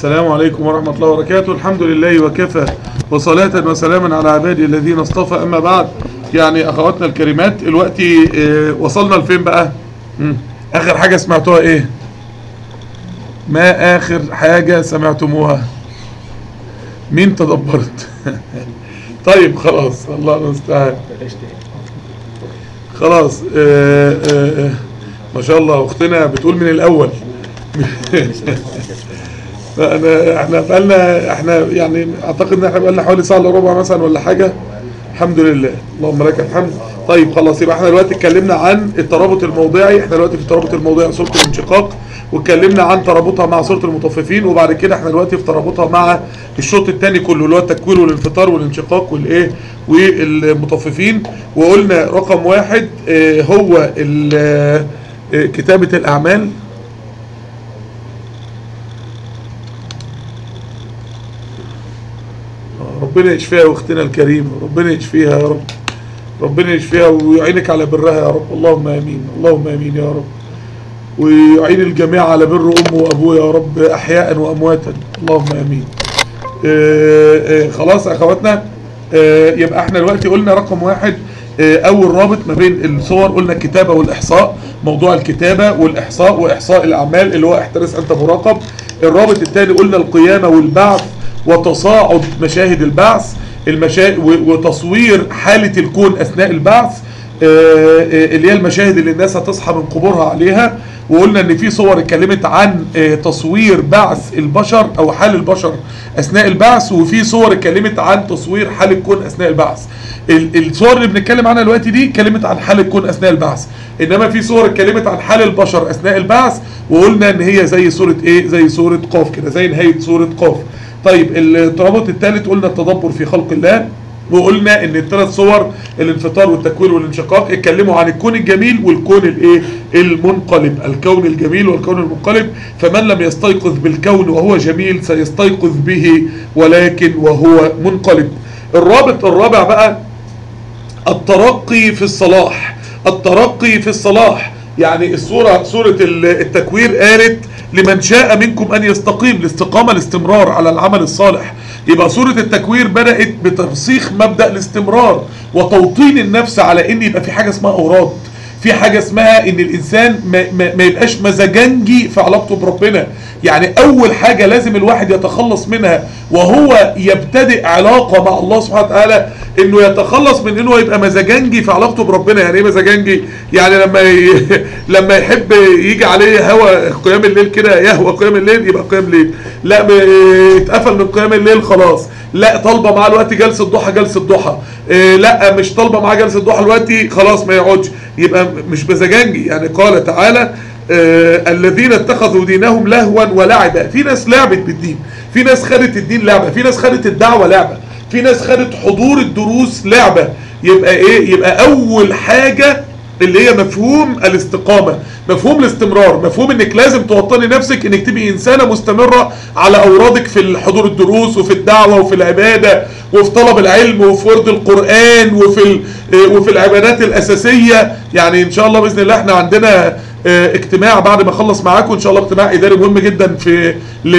السلام عليكم ورحمة الله وبركاته الحمد لله وكفى وصلاة وسلاما على عبادي الذين اصطفى أما بعد يعني أخواتنا الكريمات الوقت آه، وصلنا لفين بقى مم. آخر حاجة سمعتوها إيه ما آخر حاجة سمعتموها مين تدبرت طيب خلاص الله المستعان خلاص آه آه آه ما شاء الله اختنا بتقول من الاول لا انا احنا بقالنا احنا يعني اعتقد ان احنا بقالنا حوالي ساعه الا ربع مثلا ولا حاجه الحمد لله اللهم لك الحمد طيب خلاص يبقى احنا دلوقتي اتكلمنا عن الترابط الموضعي احنا دلوقتي في الترابط الموضعي سوره الانشقاق واتكلمنا عن ترابطها مع سوره المطففين وبعد كده احنا دلوقتي في ترابطها مع الشوط الثاني كله اللي هو التكوير والانفطار والانشقاق والايه والمطففين وقلنا رقم واحد اه هو ال- اه كتابه الاعمال ربنا يشفيها واختنا الكريمة ربنا يشفيها يا رب ربنا يشفيها ويعينك على برها يا رب اللهم امين اللهم امين يا رب ويعين الجميع على بر امه وابوه يا رب احياء وامواتا اللهم امين آه آه خلاص يا اخواتنا آه يبقى احنا دلوقتي قلنا رقم واحد آه اول رابط ما بين الصور قلنا الكتابة والاحصاء موضوع الكتابة والاحصاء واحصاء الاعمال اللي هو احترس انت مراقب الرابط الثاني قلنا القيامة والبعث وتصاعد مشاهد البعث المشا... و- وتصوير حالة الكون أثناء البعث آه، آه، اللي هي المشاهد اللي الناس هتصحى من قبورها عليها وقلنا ان في صور اتكلمت عن آه، تصوير بعث البشر او حال البشر اثناء البعث وفي صور اتكلمت عن تصوير حال الكون اثناء البعث ال- الصور اللي بنتكلم عنها دلوقتي دي اتكلمت عن حال الكون اثناء البعث انما في صور اتكلمت عن حال البشر اثناء البعث وقلنا ان هي زي صورة ايه زي صورة قاف كده زي نهاية صورة قاف طيب الترابط الثالث قلنا التدبر في خلق الله وقلنا ان الثلاث صور الانفطار والتكوير والانشقاق اتكلموا عن الكون الجميل والكون الايه المنقلب الكون الجميل والكون المنقلب فمن لم يستيقظ بالكون وهو جميل سيستيقظ به ولكن وهو منقلب الرابط الرابع بقى الترقي في الصلاح الترقي في الصلاح يعني السورة سورة التكوير قالت لمن شاء منكم أن يستقيم الاستقامة الاستمرار على العمل الصالح يبقى سورة التكوير بدأت بترسيخ مبدأ الاستمرار وتوطين النفس على ان يبقى في حاجة اسمها أوراد في حاجة اسمها ان الانسان ما, ما, ما يبقاش مزاجنجي في علاقته بربنا يعني اول حاجة لازم الواحد يتخلص منها وهو يبتدئ علاقة مع الله سبحانه وتعالى انه يتخلص من انه يبقى مزاجنجي في علاقته بربنا يعني ايه مزاجنجي يعني لما ي... لما يحب يجي عليه هوا قيام الليل كده يهوى قيام الليل يبقى قيام ليل لا م- اتقفل من قيام الليل خلاص لا طالبه معاه الوقت جلسه ضحى جلسه ضحى إيه لا مش طالبه معاه جلسه ضحى الوقت خلاص ما يقعدش يبقى مش مزاجنجي يعني قال تعالى آه الذين اتخذوا دينهم لهوا ولعبا في ناس لعبت بالدين في ناس خدت الدين لعبه في ناس خدت الدعوه لعبه في ناس خدت حضور الدروس لعبه يبقى ايه يبقى اول حاجه اللي هي مفهوم الاستقامة مفهوم الاستمرار مفهوم انك لازم توطني نفسك انك تبقي انسانة مستمرة على اورادك في حضور الدروس وفي الدعوة وفي العبادة وفي طلب العلم وفي ورد القرآن وفي ال- وفي العبادات الاساسية يعني ان شاء الله باذن الله احنا عندنا اه، اجتماع بعد ما اخلص معاكم ان شاء الله اجتماع اداري مهم جدا في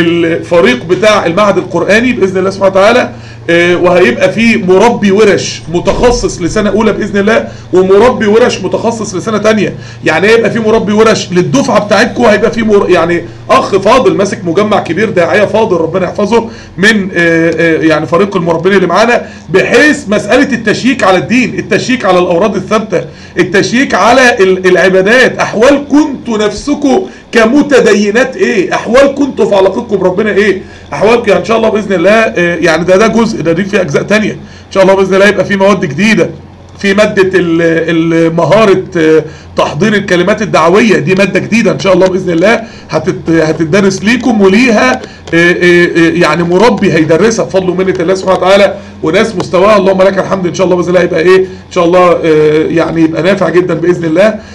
للفريق بتاع المعهد القرآني باذن الله سبحانه وتعالى اه، وهيبقى فيه مربي ورش متخصص لسنة اولى باذن الله ومربي ورش متخصص لسنة تانية يعني هيبقى فيه مربي ورش للدفعة بتاعتكم هيبقى فيه مر... يعني اخ فاضل ماسك مجمع كبير داعية فاضل ربنا يحفظه من اه، اه، يعني فريق المربين اللي معانا بحيث مسألة التشييك على الدين التشييك على الاوراد الثابتة التشييك على ال- العبادات احوال كنتوا نفسكم كمتدينات ايه احوال كنتوا في علاقتكم بربنا ايه احوالكم يعني ان شاء الله باذن الله آه، يعني ده ده جزء ده دي في اجزاء تانية ان شاء الله باذن الله يبقى في مواد جديده في مادة ال- ال- مهارة آه، تحضير الكلمات الدعوية دي مادة جديدة ان شاء الله بإذن الله هتت- هتدرس ليكم وليها آه، آه، آه، يعني مربي هيدرسها بفضل ومنة الله سبحانه وتعالى وناس مستواها اللهم لك الحمد ان شاء الله باذن الله يبقى ايه ان شاء الله آه، يعني يبقى نافع جدا باذن الله آه،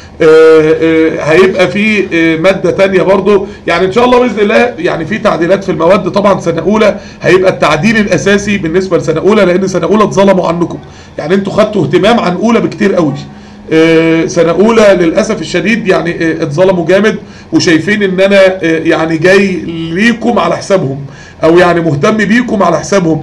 آه، هيبقى في آه، ماده تانية برضو يعني ان شاء الله باذن الله يعني في تعديلات في المواد طبعا سنه اولى هيبقى التعديل الاساسي بالنسبه لسنه اولى لان سنه اولى اتظلموا عنكم يعني انتوا خدتوا اهتمام عن اولى بكتير قوي آه، سنه اولى للاسف الشديد يعني آه، اتظلموا جامد وشايفين ان انا آه، يعني جاي ليكم على حسابهم او يعني مهتم بيكم على حسابهم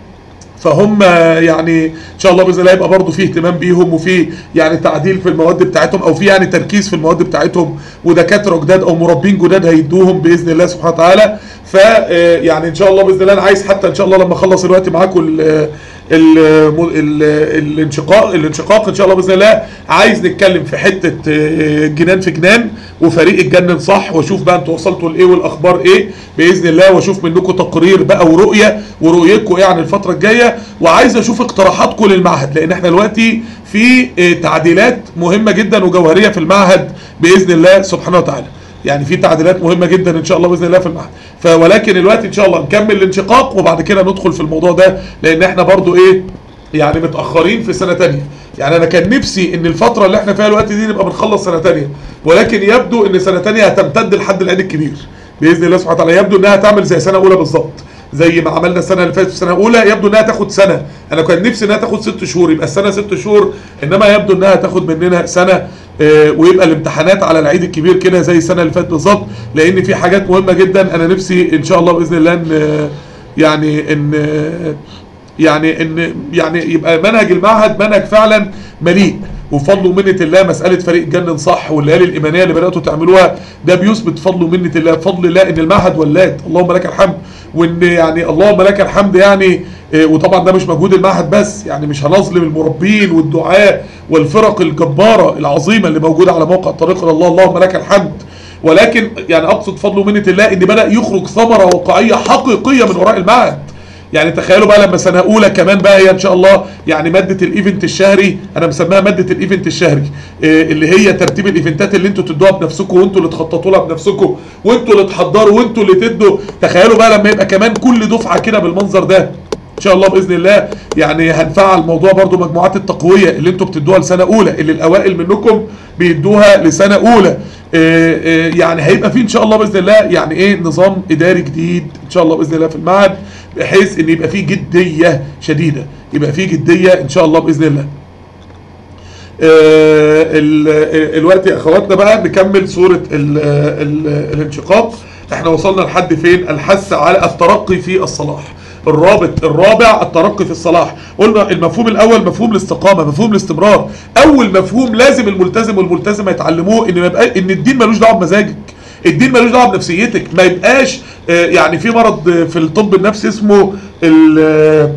فهم يعني ان شاء الله باذن الله يبقى برضه في اهتمام بيهم وفي يعني تعديل في المواد بتاعتهم او في يعني تركيز في المواد بتاعتهم ودكاتره جداد او مربين جداد هيدوهم باذن الله سبحانه وتعالى ف آه، يعني ان شاء الله باذن الله انا عايز حتى ان شاء الله لما اخلص الوقت معاكم ال- ال- ال- الانشقاق الانشقاق ان شاء الله باذن الله عايز نتكلم في حته آه، جنان في جنان وفريق اتجنن صح واشوف بقى انتوا وصلتوا لايه والاخبار ايه باذن الله واشوف منكم تقرير بقى ورؤيه ورؤيتكم ايه عن الفتره الجايه وعايز اشوف اقتراحاتكم للمعهد لان احنا دلوقتي في آه، تعديلات مهمه جدا وجوهريه في المعهد باذن الله سبحانه وتعالى يعني في تعديلات مهمه جدا ان شاء الله باذن الله في المعهد فولكن الوقت ان شاء الله نكمل الانشقاق وبعد كده ندخل في الموضوع ده لان احنا برضو ايه يعني متاخرين في سنه تانية يعني انا كان نفسي ان الفتره اللي احنا فيها الوقت دي نبقى بنخلص سنه تانية ولكن يبدو ان سنه تانية هتمتد لحد العيد الكبير باذن الله سبحانه وتعالى يبدو انها تعمل زي سنه اولى بالظبط زي ما عملنا السنه اللي فاتت في سنه اولى يبدو انها تاخد سنه انا كان نفسي انها تاخد ست شهور يبقى السنه ست شهور انما يبدو انها تاخد مننا سنه آه، ويبقى الامتحانات على العيد الكبير كده زي السنه اللي فاتت بالظبط لان في حاجات مهمه جدا انا نفسي ان شاء الله باذن الله ان آه، يعني ان آه، يعني ان يعني يبقى منهج المعهد منهج فعلا مليء وفضل ومنة الله مسألة فريق جنن صح والليالي الإيمانية اللي بدأتوا تعملوها ده بيثبت فضل ومنة الله بفضل الله إن المعهد ولاد اللهم لك الحمد وإن يعني اللهم لك الحمد يعني آه، وطبعا ده مش مجهود المعهد بس يعني مش هنظلم المربين والدعاء والفرق الجبارة العظيمة اللي موجودة على موقع طريق إلى الله اللهم لك الحمد ولكن يعني أقصد فضل ومنة الله إن بدأ يخرج ثمرة واقعية حقيقية من وراء المعهد يعني تخيلوا بقى لما سنه اولى كمان بقى هي ان شاء الله يعني ماده الايفنت الشهري انا مسميها ماده الايفنت الشهري إيه اللي هي ترتيب الايفنتات اللي انتوا تدوها بنفسكم وانتوا اللي تخططوا لها بنفسكم وانتوا اللي تحضروا وانتوا اللي تدوا تخيلوا بقى لما يبقى كمان كل دفعه كده بالمنظر ده ان شاء الله باذن الله يعني هنفعل موضوع برضو مجموعات التقويه اللي انتوا بتدوها لسنه اولى اللي الاوائل منكم بيدوها لسنه اولى إيه إيه يعني هيبقى في ان شاء الله باذن الله يعني ايه نظام اداري جديد ان شاء الله باذن الله في المعهد بحيث ان يبقى في جديه شديده يبقى في جديه ان شاء الله باذن الله آه، ال- آه، الوقت يا اخواتنا بقى نكمل صورة ال- آه، ال- الانشقاق احنا وصلنا لحد فين الحث على الترقي في الصلاح الرابط الرابع الترقي في الصلاح قلنا المفهوم الاول مفهوم الاستقامه مفهوم الاستمرار اول مفهوم لازم الملتزم والملتزمه يتعلموه ان ما يبقى ان الدين ملوش دعوه بمزاجك الدين ملوش دعوه بنفسيتك ما يبقاش آه، يعني في مرض آه، في الطب النفسي اسمه ال- آه،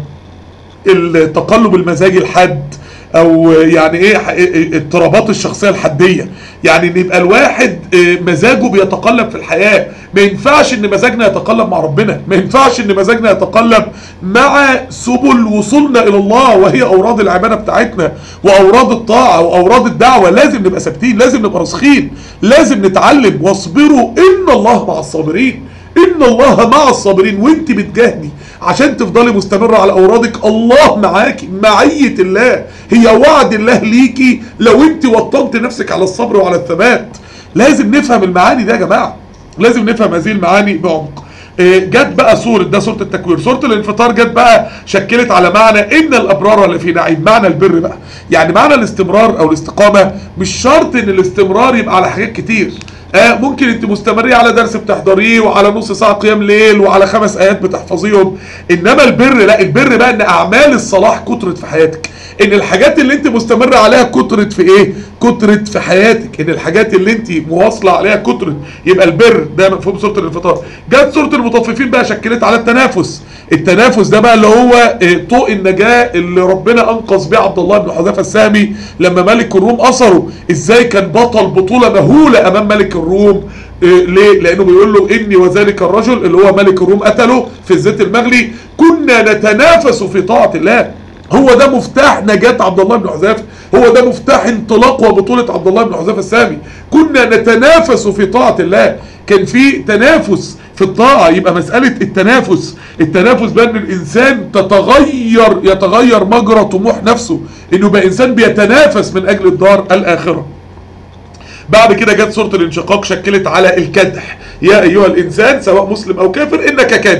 التقلب المزاجي الحاد او يعني ايه ح- إيه- اضطرابات الشخصيه الحديه يعني ان يبقى الواحد آه، مزاجه بيتقلب في الحياه ما ينفعش ان مزاجنا يتقلب مع ربنا ما ينفعش ان مزاجنا يتقلب مع سبل وصولنا الى الله وهي اوراد العباده بتاعتنا واوراد الطاعه واوراد الدعوه لازم نبقى ثابتين لازم نبقى راسخين لازم نتعلم واصبروا ان الله مع الصابرين ان الله مع الصابرين وانت بتجاهدي عشان تفضلي مستمرة على اورادك الله معاكي معية الله هي وعد الله ليكي لو انت وطنت نفسك على الصبر وعلى الثبات لازم نفهم المعاني ده يا جماعة لازم نفهم هذه المعاني بعمق إيه، جت بقى سورة ده سورة التكوير سورة الانفطار جت بقى شكلت على معنى ان الابرار لفي نعيم معنى البر بقى يعني معنى الاستمرار او الاستقامة مش شرط ان الاستمرار يبقى على حاجات كتير آه ممكن انت مستمرية على درس بتحضريه وعلى نص ساعة قيام ليل وعلى خمس ايات بتحفظيهم انما البر لا البر بقى ان اعمال الصلاح كترت في حياتك ان الحاجات اللي انت مستمرة عليها كترت في ايه كترت في حياتك ان الحاجات اللي انت مواصلة عليها كترت يبقى البر ده مفهوم سورة الانفطار جت سورة المطففين بقى شكلت على التنافس التنافس ده بقى اللي هو آه، طوق النجاة اللي ربنا انقذ بيه عبد الله بن حذيفة السامي لما ملك الروم اثره ازاي كان بطل بطولة مهولة امام ملك الروم آه، ليه؟ لانه بيقول له اني وذلك الرجل اللي هو ملك الروم قتله في الزيت المغلي كنا نتنافس في طاعة الله هو ده مفتاح نجاة عبد الله بن حذيفة هو ده مفتاح انطلاق وبطولة عبد الله بن حذيفة السامي كنا نتنافس في طاعة الله كان في تنافس في الطاعة يبقى مسألة التنافس التنافس بأن الإنسان تتغير يتغير مجرى طموح نفسه إنه يبقى إنسان بيتنافس من أجل الدار الآخرة بعد كده جت سورة الانشقاق شكلت على الكدح يا أيها الإنسان سواء مسلم أو كافر إنك كادح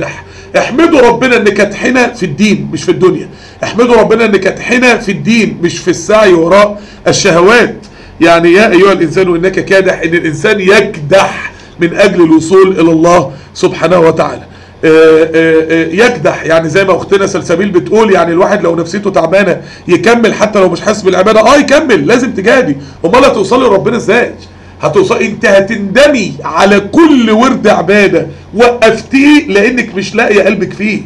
احمدوا ربنا ان كدحنا في الدين مش في الدنيا احمدوا ربنا ان كدحنا في الدين مش في السعي وراء الشهوات يعني يا ايها الانسان انك كادح ان الانسان يكدح من اجل الوصول الى الله سبحانه وتعالى آه، آه، آه، يكدح يعني زي ما اختنا سلسبيل بتقول يعني الواحد لو نفسيته تعبانه يكمل حتى لو مش حاسس بالعباده اه يكمل لازم تجادي امال هتوصلي لربنا ازاي هتوصل انت هتندمي على كل ورد عباده وقفتيه لانك مش لاقيه قلبك فيه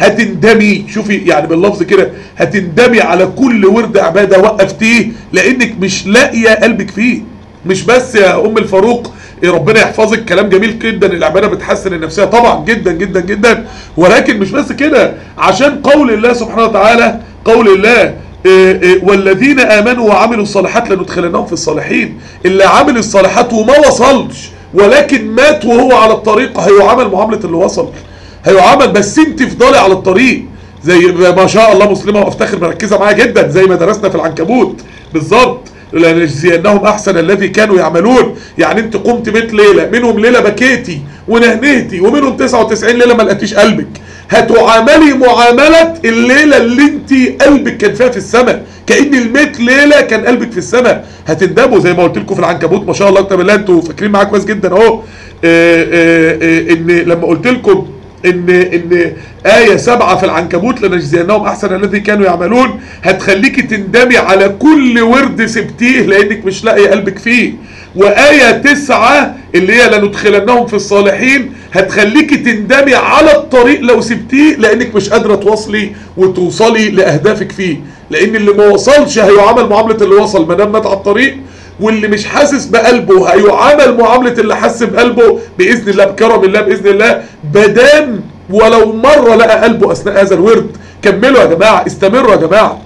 هتندمي شوفي يعني باللفظ كده هتندمي على كل ورد عباده وقفتيه لانك مش لاقيه قلبك فيه مش بس يا ام الفاروق إيه ربنا يحفظك كلام جميل جدا العباده بتحسن النفسيه طبعا جدا جدا جدا ولكن مش بس كده عشان قول الله سبحانه وتعالى قول الله إيه إيه والذين امنوا وعملوا الصالحات لندخلنهم في الصالحين اللي عمل الصالحات وما وصلش ولكن مات وهو على الطريق هيعامل معامله اللي وصل هيعامل بس انت افضلي على الطريق زي ما شاء الله مسلمه وافتخر مركزه معايا جدا زي ما درسنا في العنكبوت بالظبط لنجزينهم احسن الذي كانوا يعملون يعني انت قمت 100 ليله منهم ليله بكيتي ونهنهتي ومنهم 99 ليله ما لقيتيش قلبك هتعاملي معامله الليله اللي انت قلبك كان فيها في السماء كان ال 100 ليله كان قلبك في السماء هتندموا زي ما قلت لكم في العنكبوت ما شاء الله اكتب بالله انتوا فاكرين معايا كويس جدا اهو آه، آه، آه، ان لما قلت لكم ان ان آية سبعة في العنكبوت لنجزينهم احسن الذي كانوا يعملون هتخليكي تندمي على كل ورد سبتيه لانك مش لاقي قلبك فيه وآية تسعة اللي هي لندخلنهم في الصالحين هتخليكي تندمي على الطريق لو سبتيه لانك مش قادرة توصلي وتوصلي لاهدافك فيه لان اللي ما وصلش هيعامل معاملة اللي وصل ما دام مات على الطريق واللي مش حاسس بقلبه هيعامل معاملة اللي حس بقلبه بإذن الله بكرم الله بإذن الله بدام ولو مرة لقى قلبه أثناء هذا الورد كملوا يا جماعة استمروا يا جماعة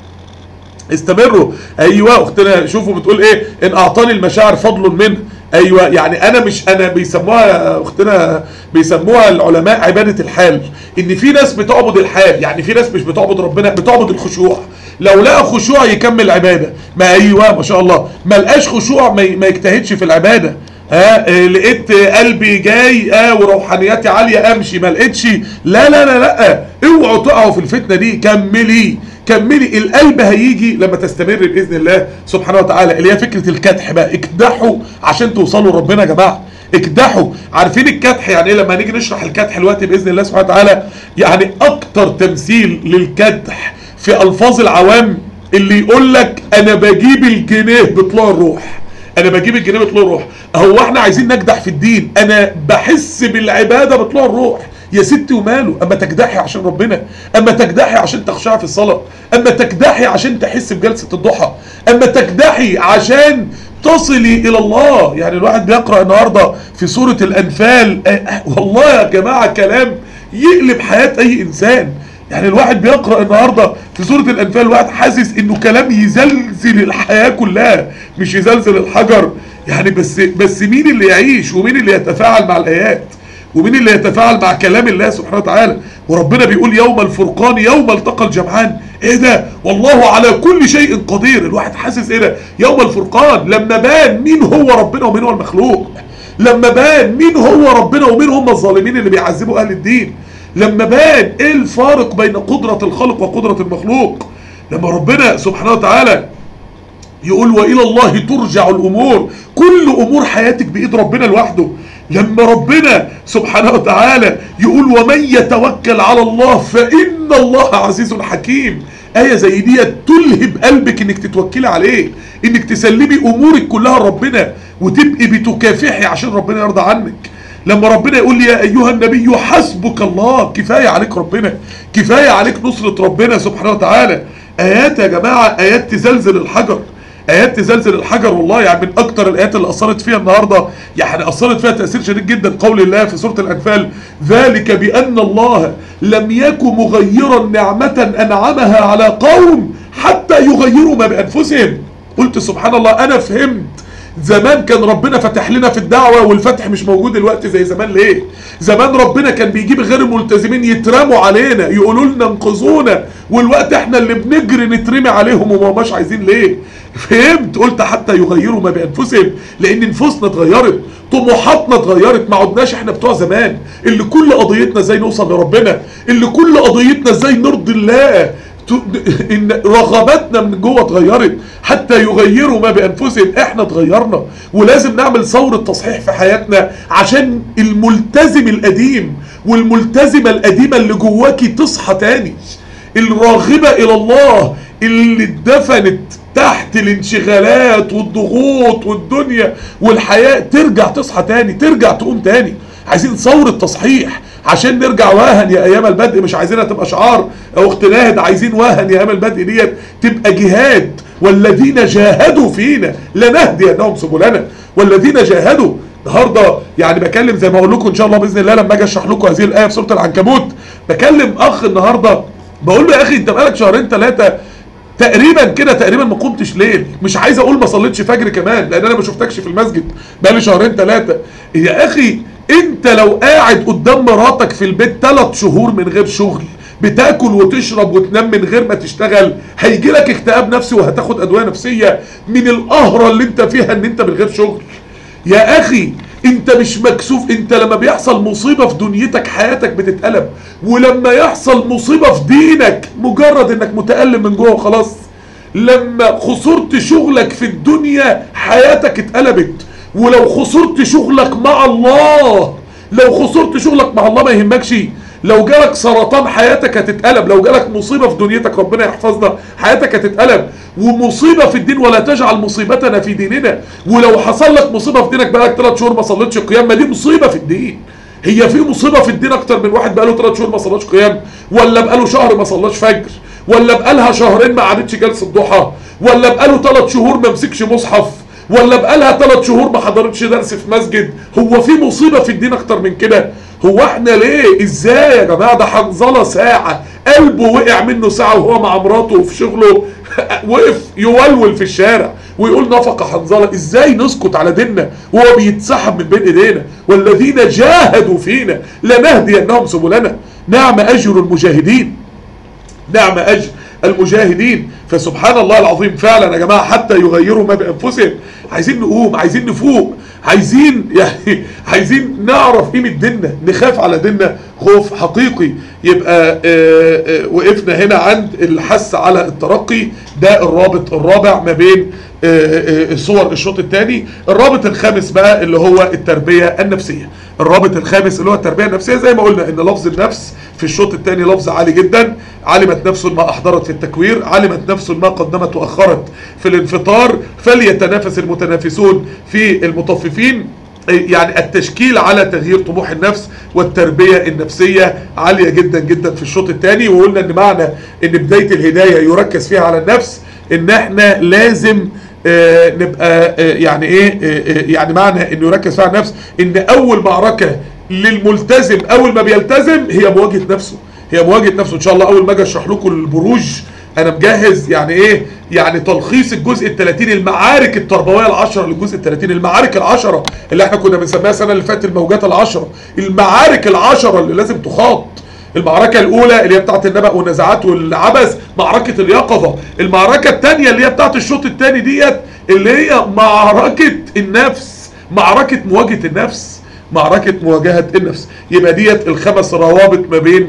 استمروا ايوه اختنا شوفوا بتقول ايه ان اعطاني المشاعر فضل منه ايوه يعني انا مش انا بيسموها يا اختنا بيسموها العلماء عباده الحال ان في ناس بتعبد الحال يعني في ناس مش بتعبد ربنا بتعبد الخشوع لو لقى خشوع يكمل عباده ما ايوه ما شاء الله ما لقاش خشوع ما, ي- ما يجتهدش في العباده ها آه لقيت قلبي جاي اه وروحانياتي عاليه امشي ما لقيتش لا لا لا لا اوعوا تقعوا في الفتنه دي كملي كملي القلب هيجي لما تستمر باذن الله سبحانه وتعالى اللي هي فكره الكدح بقى اكدحوا عشان توصلوا لربنا يا جماعه اكدحوا عارفين الكدح يعني ايه لما نيجي نشرح الكدح دلوقتي باذن الله سبحانه وتعالى يعني اكتر تمثيل للكدح في الفاظ العوام اللي يقول لك انا بجيب الجنيه بطلوع الروح انا بجيب الجنيه بطلوع الروح هو احنا عايزين نجدح في الدين انا بحس بالعباده بطلوع الروح يا ستي وماله اما تكدحي عشان ربنا اما تكدحي عشان تخشعي في الصلاه اما تكدحي عشان تحسي بجلسه الضحى اما تكدحي عشان تصلي الى الله يعني الواحد بيقرا النهارده في سوره الانفال آه، آه، والله يا جماعه كلام يقلب حياه اي انسان يعني الواحد بيقرا النهارده في سوره الانفال الواحد حاسس انه كلام يزلزل الحياه كلها مش يزلزل الحجر يعني بس بس مين اللي يعيش ومين اللي يتفاعل مع الايات ومين اللي يتفاعل مع كلام الله سبحانه وتعالى وربنا بيقول يوم الفرقان يوم التقى الجمعان ايه ده والله على كل شيء قدير الواحد حاسس ايه ده يوم الفرقان لما بان مين هو ربنا ومين هو المخلوق لما بان مين هو ربنا ومين هم الظالمين اللي بيعذبوا اهل الدين لما بان ايه الفارق بين قدرة الخلق وقدرة المخلوق لما ربنا سبحانه وتعالى يقول والى الله ترجع الامور كل امور حياتك بايد ربنا لوحده لما ربنا سبحانه وتعالى يقول ومن يتوكل على الله فان الله عزيز حكيم آية زي دي تلهب قلبك انك تتوكلي عليه انك تسلمي امورك كلها لربنا وتبقي بتكافحي عشان ربنا يرضى عنك لما ربنا يقول لي يا ايها النبي حسبك الله كفايه عليك ربنا كفايه عليك نصره ربنا سبحانه وتعالى ايات يا جماعه ايات تزلزل الحجر ايات تزلزل الحجر والله يعني من اكتر الايات اللي اثرت فيها النهارده يعني اثرت فيها تاثير شديد جدا قول الله في سوره الانفال ذلك بان الله لم يكن مغيرا نعمه انعمها على قوم حتى يغيروا ما بانفسهم قلت سبحان الله انا فهمت زمان كان ربنا فتح لنا في الدعوة والفتح مش موجود دلوقتي زي زمان ليه زمان ربنا كان بيجيب غير الملتزمين يترموا علينا يقولوا لنا انقذونا والوقت احنا اللي بنجري نترمي عليهم وما هماش عايزين ليه فهمت قلت حتى يغيروا ما بانفسهم لان نفوسنا اتغيرت طموحاتنا اتغيرت ما عدناش احنا بتوع زمان اللي كل قضيتنا ازاي نوصل لربنا اللي كل قضيتنا ازاي نرضي الله ت- ان رغباتنا من جوه اتغيرت حتى يغيروا ما بانفسهم احنا اتغيرنا ولازم نعمل ثوره تصحيح في حياتنا عشان الملتزم القديم والملتزمه القديمه اللي جواكي تصحى تاني الراغبه الى الله اللي اتدفنت تحت الانشغالات والضغوط والدنيا والحياة ترجع تصحى تاني ترجع تقوم تاني عايزين ثورة تصحيح عشان نرجع واهن يا ايام البدء مش عايزينها تبقى شعار او اخت ناهد عايزين واهن يا ايام البدء ديت تبقى جهاد والذين جاهدوا فينا لنهدينهم سبلنا والذين جاهدوا النهارده يعني بكلم زي ما اقول لكم ان شاء الله باذن الله لما اجي اشرح لكم هذه الايه في سوره العنكبوت بكلم اخ النهارده بقول له يا اخي انت بقالك شهرين ثلاثه تقريبا كده تقريبا ما قمتش ليل مش عايز اقول ما صليتش فجر كمان لان انا ما شفتكش في المسجد بقالي شهرين ثلاثه يا اخي انت لو قاعد قدام مراتك في البيت ثلاث شهور من غير شغل بتاكل وتشرب وتنام من غير ما تشتغل هيجي لك اكتئاب نفسي وهتاخد ادويه نفسيه من القهره اللي انت فيها ان انت من غير شغل يا اخي انت مش مكسوف انت لما بيحصل مصيبة في دنيتك حياتك بتتقلب ولما يحصل مصيبة في دينك مجرد انك متألم من جوه خلاص لما خسرت شغلك في الدنيا حياتك اتقلبت ولو خسرت شغلك مع الله لو خسرت شغلك مع الله ما يهمكش لو جالك سرطان حياتك هتتقلب لو جالك مصيبة في دنيتك ربنا يحفظنا حياتك هتتقلب ومصيبة في الدين ولا تجعل مصيبتنا في ديننا ولو حصل لك مصيبة في دينك بقالك ثلاث شهور ما صليتش قيام ما دي مصيبة في الدين هي في مصيبة في الدين اكتر من واحد بقاله ثلاث شهور ما صلاش قيام ولا بقاله شهر ما صلاش فجر ولا بقالها شهرين ما عادتش جلسة ضحى ولا بقاله ثلاث شهور ما مسكش مصحف ولا بقالها ثلاث شهور ما حضرتش درس في مسجد هو في مصيبة في الدين اكتر من كده هو احنا ليه ازاي يا جماعة ده حنظلة ساعة قلبه وقع منه ساعة وهو مع مراته وفي شغله وقف يولول في الشارع ويقول نفق حنظلة ازاي نسكت على ديننا وهو بيتسحب من بين ايدينا والذين جاهدوا فينا لنهدينهم سبلنا نعم اجر المجاهدين نعم اجر المجاهدين فسبحان الله العظيم فعلا يا جماعه حتى يغيروا ما بانفسهم عايزين نقوم عايزين نفوق عايزين يعني عايزين نعرف قيمه ديننا نخاف على ديننا خوف حقيقي يبقى آآ آآ وقفنا هنا عند الحث على الترقي ده الرابط الرابع ما بين آآ صور الشوط الثاني الرابط الخامس بقى اللي هو التربيه النفسيه الرابط الخامس اللي هو التربيه النفسيه زي ما قلنا ان لفظ النفس في الشوط الثاني لفظ عالي جدا علمت نفس ما احضرت في التكوير علمت نفس ما قدمت واخرت في الانفطار فليتنافس المتنافسون في المطففين يعني التشكيل على تغيير طموح النفس والتربية النفسية عالية جدا جدا في الشوط الثاني وقلنا ان معنى ان بداية الهداية يركز فيها على النفس ان احنا لازم آه نبقى آه يعني ايه آه يعني معنى انه يركز فيها على النفس ان اول معركة للملتزم اول ما بيلتزم هي مواجهة نفسه هي مواجهة نفسه ان شاء الله اول ما اجي اشرح لكم البروج انا مجهز يعني ايه يعني تلخيص الجزء ال 30 المعارك التربويه العشره للجزء ال 30 المعارك العشره اللي احنا كنا بنسميها السنه اللي فاتت الموجات العشره المعارك العشره اللي لازم تخاض المعركة الأولى اللي هي بتاعت النبأ والنزعات والعبث معركة اليقظة المعركة الثانية اللي هي بتاعت الشوط الثاني ديت اللي هي معركة النفس معركة مواجهة النفس معركة مواجهة النفس يبقى ديت الخمس روابط ما بين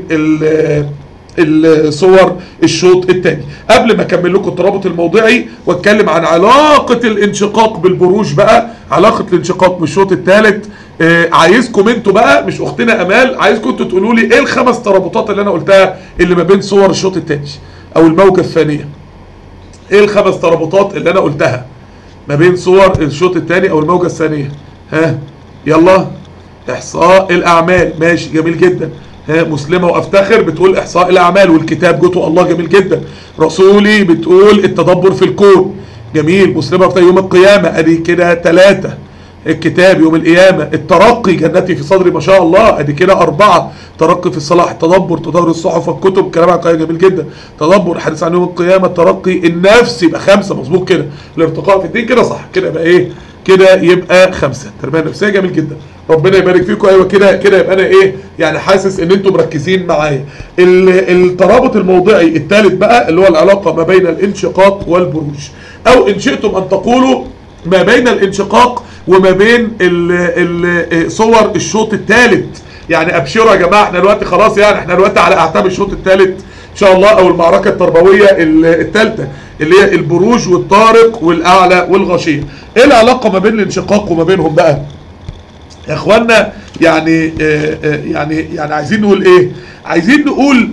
الصور الشوط الثاني قبل ما اكمل لكم الترابط الموضعي واتكلم عن علاقة الانشقاق بالبروج بقى علاقة الانشقاق بالشوط الثالث آه عايزكم انتوا بقى مش اختنا امال عايزكم انتوا تقولوا لي ايه الخمس ترابطات اللي انا قلتها اللي ما بين صور الشوط الثاني او الموجة الثانية ايه الخمس ترابطات اللي انا قلتها ما بين صور الشوط الثاني او الموجة الثانية ها يلا احصاء الاعمال ماشي جميل جدا ها مسلمة وافتخر بتقول احصاء الاعمال والكتاب جوته الله جميل جدا رسولي بتقول التدبر في الكون جميل مسلمة في يوم القيامة ادي كده ثلاثة الكتاب يوم القيامة الترقي جنتي في صدري ما شاء الله ادي كده اربعة ترقي في الصلاح التدبر تدور الصحف والكتب كلام عن جميل جدا تدبر حديث عن يوم القيامة الترقي النفسي يبقى خمسة مظبوط كده الارتقاء في الدين كده صح كده يبقى ايه كده يبقى خمسة تربية نفسية جميل جدا ربنا يبارك فيكم ايوه كده كده يبقى انا ايه يعني حاسس ان انتم مركزين معايا ال- الترابط الموضعي الثالث بقى اللي هو العلاقة ما بين الانشقاق والبروج او ان شئتم ان تقولوا ما بين الانشقاق وما بين ال ال صور الشوط الثالث يعني ابشروا يا جماعه احنا دلوقتي خلاص يعني احنا دلوقتي على اعتاب الشوط الثالث ان شاء الله او المعركه التربويه الثالثه اللي هي البروج والطارق والاعلى والغشيم ايه العلاقه ما بين الانشقاق وما بينهم بقى يا اخوانا يعني آه، آه، يعني يعني عايزين نقول ايه عايزين نقول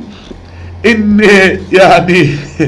ان يعني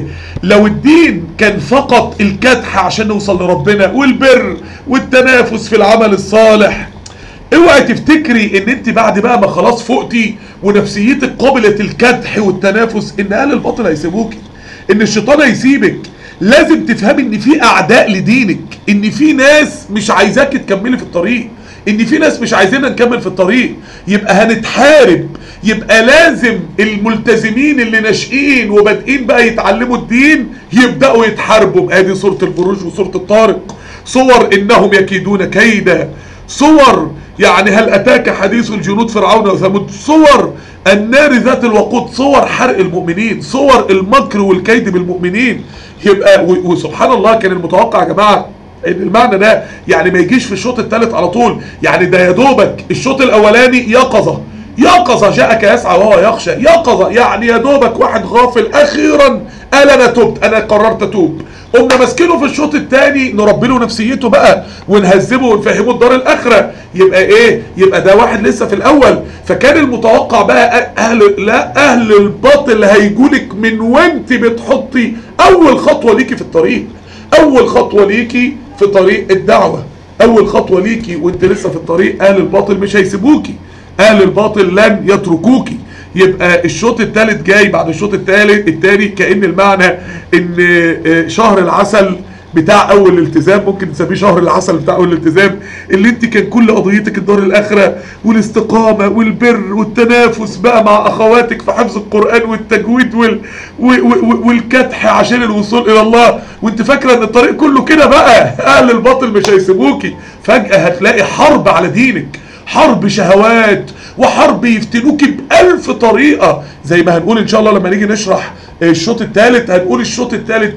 لو الدين كان فقط الكدح عشان نوصل لربنا والبر والتنافس في العمل الصالح اوعي تفتكري ان انت بعد بقى ما خلاص فقتي ونفسيتك قابلة الكدح والتنافس ان اهل الباطل هيسيبوكي ان الشيطان هيسيبك لازم تفهمي ان في اعداء لدينك ان في ناس مش عايزاك تكملي في الطريق ان في ناس مش عايزيننا نكمل في الطريق يبقى هنتحارب يبقى لازم الملتزمين اللي ناشئين وبادئين بقى يتعلموا الدين يبداوا يتحاربوا ادي سوره البروج وسوره الطارق صور انهم يكيدون كيدا صور يعني هل اتاك حديث الجنود فرعون وثمود صور النار ذات الوقود صور حرق المؤمنين صور المكر والكيد بالمؤمنين يبقى و- وسبحان الله كان المتوقع يا جماعه ان المعنى ده يعني ما يجيش في الشوط الثالث على طول يعني ده يا دوبك الشوط الاولاني يقظه يقظه جاءك يسعى وهو يخشى يقظه يعني يا دوبك واحد غافل اخيرا قال انا تبت انا قررت اتوب قمنا ماسكينه في الشوط الثاني نربي له نفسيته بقى ونهذبه ونفهمه الدار الاخره يبقى ايه يبقى ده واحد لسه في الاول فكان المتوقع بقى اهل لا اهل الباطل هيجولك من وانت بتحطي اول خطوه ليكي في الطريق اول خطوه ليكي في طريق الدعوه اول خطوه ليكي وانت لسه في الطريق اهل الباطل مش هيسيبوكي اهل الباطل لن يتركوكي يبقى الشوط الثالث جاي بعد الشوط الثالث الثاني كأن المعنى ان آه، شهر العسل بتاع اول الالتزام ممكن تسميه شهر العسل بتاع اول الالتزام اللي انت كان كل قضيتك الدار الاخره والاستقامه والبر والتنافس بقى مع اخواتك في حفظ القران والتجويد وال و- و- والكدح عشان الوصول الى الله وانت فاكره ان الطريق كله كده بقى اهل الباطل مش هيسيبوكي فجاه هتلاقي حرب على دينك حرب شهوات وحرب يفتنوك بألف طريقة زي ما هنقول ان شاء الله لما نيجي نشرح الشوط الثالث هنقول الشوط الثالث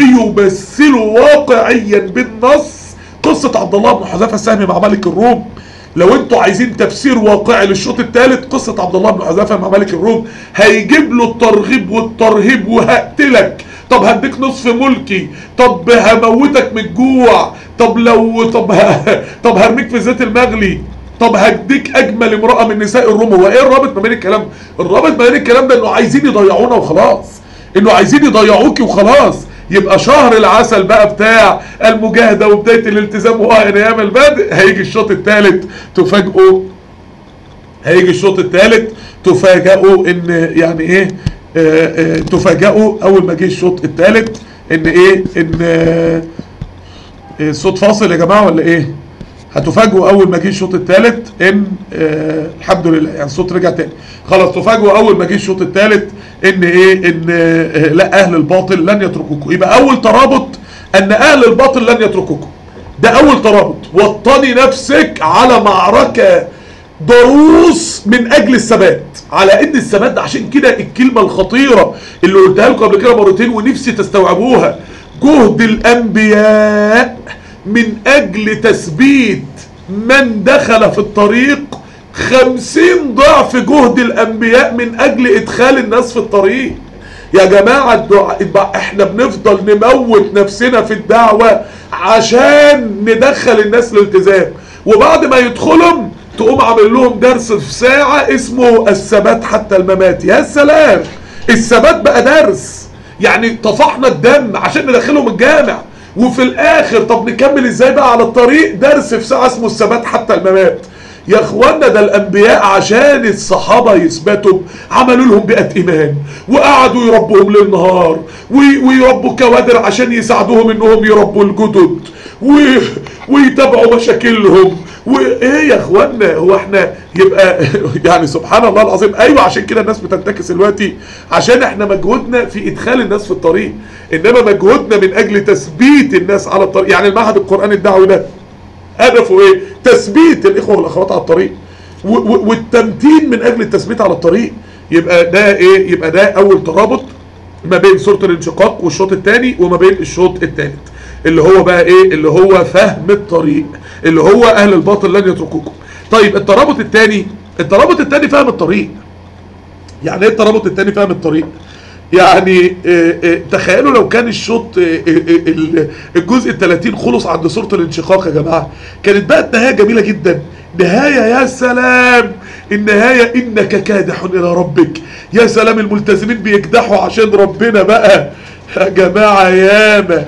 بيمثلوا واقعيا بالنص قصة عبد الله بن حذافة السهمي مع ملك الروم لو انتوا عايزين تفسير واقعي للشوط الثالث قصة عبد الله بن حذافة مع ملك الروم هيجيب له الترغيب والترهيب وهقتلك طب هديك نصف ملكي طب هموتك من الجوع طب لو طب ه... طب هرميك في الزيت المغلي طب هديك اجمل امراه من نساء الروم هو ايه الرابط ما بين الكلام الرابط ما بين الكلام ده انه عايزين يضيعونا وخلاص انه عايزين يضيعوكي وخلاص يبقى شهر العسل بقى بتاع المجاهده وبدايه الالتزام واه ايام البدء هيجي الشوط الثالث تفاجئوا هيجي الشوط الثالث تفاجئوا ان يعني ايه آه آه تفاجئوا اول ما جه الشوط الثالث ان ايه ان آه آه، الصوت فاصل يا جماعه ولا ايه هتفاجئوا اول ما جه الشوط الثالث ان آه الحمد لله يعني الصوت رجع تاني خلاص تفاجئوا اول ما جه الشوط الثالث ان ايه ان آه لا اهل الباطل لن يتركوكم يبقى اول ترابط ان اهل الباطل لن يتركوكم ده اول ترابط وطني نفسك على معركه ضروس من اجل الثبات على ان الثبات ده عشان كده الكلمه الخطيره اللي قلتها لكم قبل كده مرتين ونفسي تستوعبوها جهد الانبياء من اجل تثبيت من دخل في الطريق خمسين ضعف جهد الانبياء من اجل ادخال الناس في الطريق يا جماعة الدعاء يبقى احنا بنفضل نموت نفسنا في الدعوة عشان ندخل الناس الالتزام وبعد ما يدخلهم تقوم عامل لهم درس في ساعة اسمه الثبات حتى الممات يا سلام الثبات بقى درس يعني طفحنا الدم عشان ندخلهم الجامع وفي الاخر طب نكمل ازاي بقى على الطريق درس في ساعة اسمه الثبات حتى الممات يا اخوانا ده الانبياء عشان الصحابة يثبتوا عملوا لهم بيئة ايمان وقعدوا يربوهم ليل نهار وي- ويربوا كوادر عشان يساعدوهم انهم يربوا الجدد و- ويتابعوا مشاكلهم وايه يا اخوانا هو احنا يبقى يعني سبحان الله العظيم ايوه عشان كده الناس بتنتكس دلوقتي عشان احنا مجهودنا في ادخال الناس في الطريق انما مجهودنا من اجل تثبيت الناس على الطريق يعني المعهد القرآني الدعوي ده هدفه ايه تثبيت الاخوه والاخوات على الطريق و- و- والتمتين من اجل التثبيت على الطريق يبقى ده ايه يبقى ده اول ترابط ما بين سوره الانشقاق والشوط الثاني وما بين الشوط الثالث اللي هو بقى ايه اللي هو فهم الطريق اللي هو اهل الباطل لن يتركوكم طيب الترابط الثاني الترابط الثاني فهم الطريق يعني ايه الترابط الثاني فهم الطريق يعني آه، آه، تخيلوا لو كان الشوط آه، آه، آه، ال- الجزء ال 30 خلص عند سوره الانشقاق يا جماعه كانت بقت نهايه جميله جدا نهايه يا سلام النهايه انك كادح الى ربك يا سلام الملتزمين بيكدحوا عشان ربنا بقى يا جماعه ياما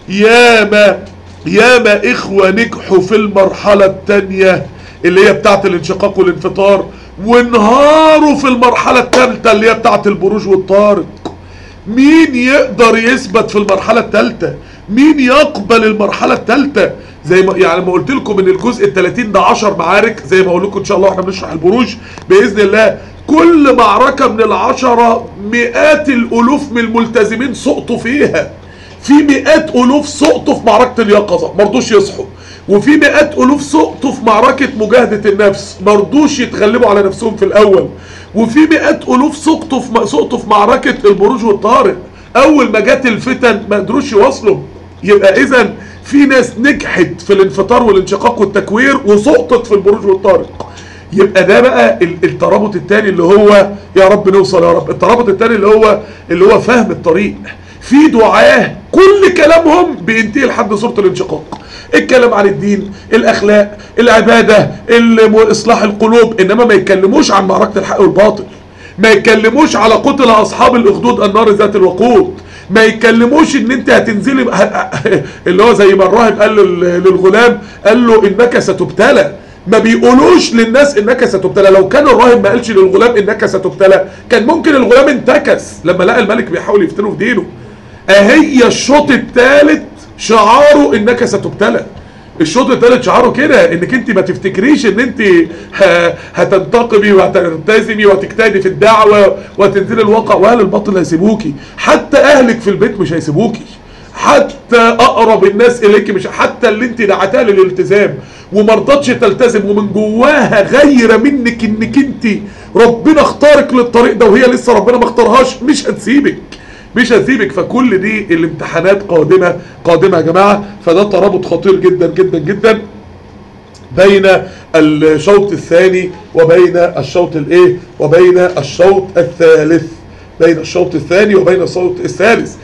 ياما ياما اخوه نجحوا في المرحله الثانيه اللي هي بتاعت الانشقاق والانفطار وانهاروا في المرحله الثالثه اللي هي بتاعت البروج والطارق مين يقدر يثبت في المرحله الثالثه مين يقبل المرحله الثالثه زي ما يعني ما قلت لكم ان الجزء ال 30 ده 10 معارك زي ما اقول لكم ان شاء الله واحنا بنشرح البروج باذن الله كل معركه من العشره مئات الالوف من الملتزمين سقطوا فيها في مئات الوف سقطوا في معركه اليقظه ما رضوش يصحوا وفي مئات الوف سقطوا في معركه مجاهده النفس ما رضوش يتغلبوا على نفسهم في الاول وفي مئات الوف سقطوا في سقطوا في معركه البروج والطارق اول ما جت الفتن ما قدروش يواصلوا يبقى اذا في ناس نجحت في الانفطار والانشقاق والتكوير وسقطت في البروج والطارق يبقى ده بقى ال- الترابط الثاني اللي هو يا رب نوصل يا رب الترابط الثاني اللي هو اللي هو فهم الطريق في دعاه كل كلامهم بينتهي لحد سوره الانشقاق الكلام عن الدين الاخلاق العباده الم- اصلاح القلوب انما ما يتكلموش عن معركه الحق والباطل ما يتكلموش على قتل اصحاب الاخدود النار ذات الوقود ما يتكلموش ان انت هتنزلي اللي هو زي ما الراهب قال لل- للغلام قال له انك ستبتلى ما بيقولوش للناس انك ستبتلى لو كان الراهب ما قالش للغلام انك ستبتلى كان ممكن الغلام انتكس لما لقى الملك بيحاول يفتنه في دينه اهي الشوط الثالث شعاره انك ستبتلى الشوط الثالث شعاره كده انك انت ما تفتكريش ان انت ه- هتنتقمي وهتلتزمي وتجتهدي في الدعوه وتنزلي الواقع واهل الباطل هيسيبوكي حتى اهلك في البيت مش هيسيبوكي حتى اقرب الناس اليك مش حتى اللي انت دعتها للالتزام وما رضتش تلتزم ومن جواها غير منك انك انت ربنا اختارك للطريق ده وهي لسه ربنا ما اختارهاش مش هتسيبك مش هتسيبك فكل دي الامتحانات قادمه قادمه يا جماعه فده ترابط خطير جدا جدا جدا بين الشوط الثاني وبين الشوط الايه وبين الشوط الثالث بين الشوط الثاني وبين الشوط الثالث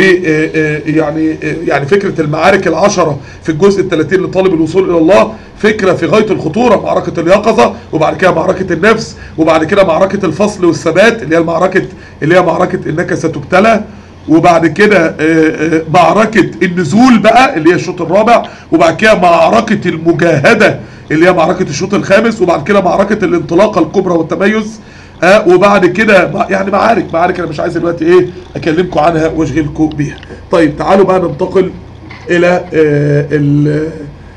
ويعني يعني فكره المعارك العشره في الجزء الثلاثين لطالب الوصول الى الله فكره في غايه الخطوره معركه اليقظه وبعد كده معركه النفس وبعد كده معركه الفصل والثبات اللي هي المعركه اللي هي معركه انك ستبتلى وبعد كده آه، آه، معركة النزول بقى اللي هي الشوط الرابع وبعد كده معركة المجاهدة اللي هي معركة الشوط الخامس وبعد كده معركة الانطلاقة الكبرى والتميز آه وبعد كده مع- يعني معارك معارك انا مش عايز دلوقتي ايه اكلمكم عنها واشغلكم بيها طيب تعالوا بقى ننتقل الى آه ال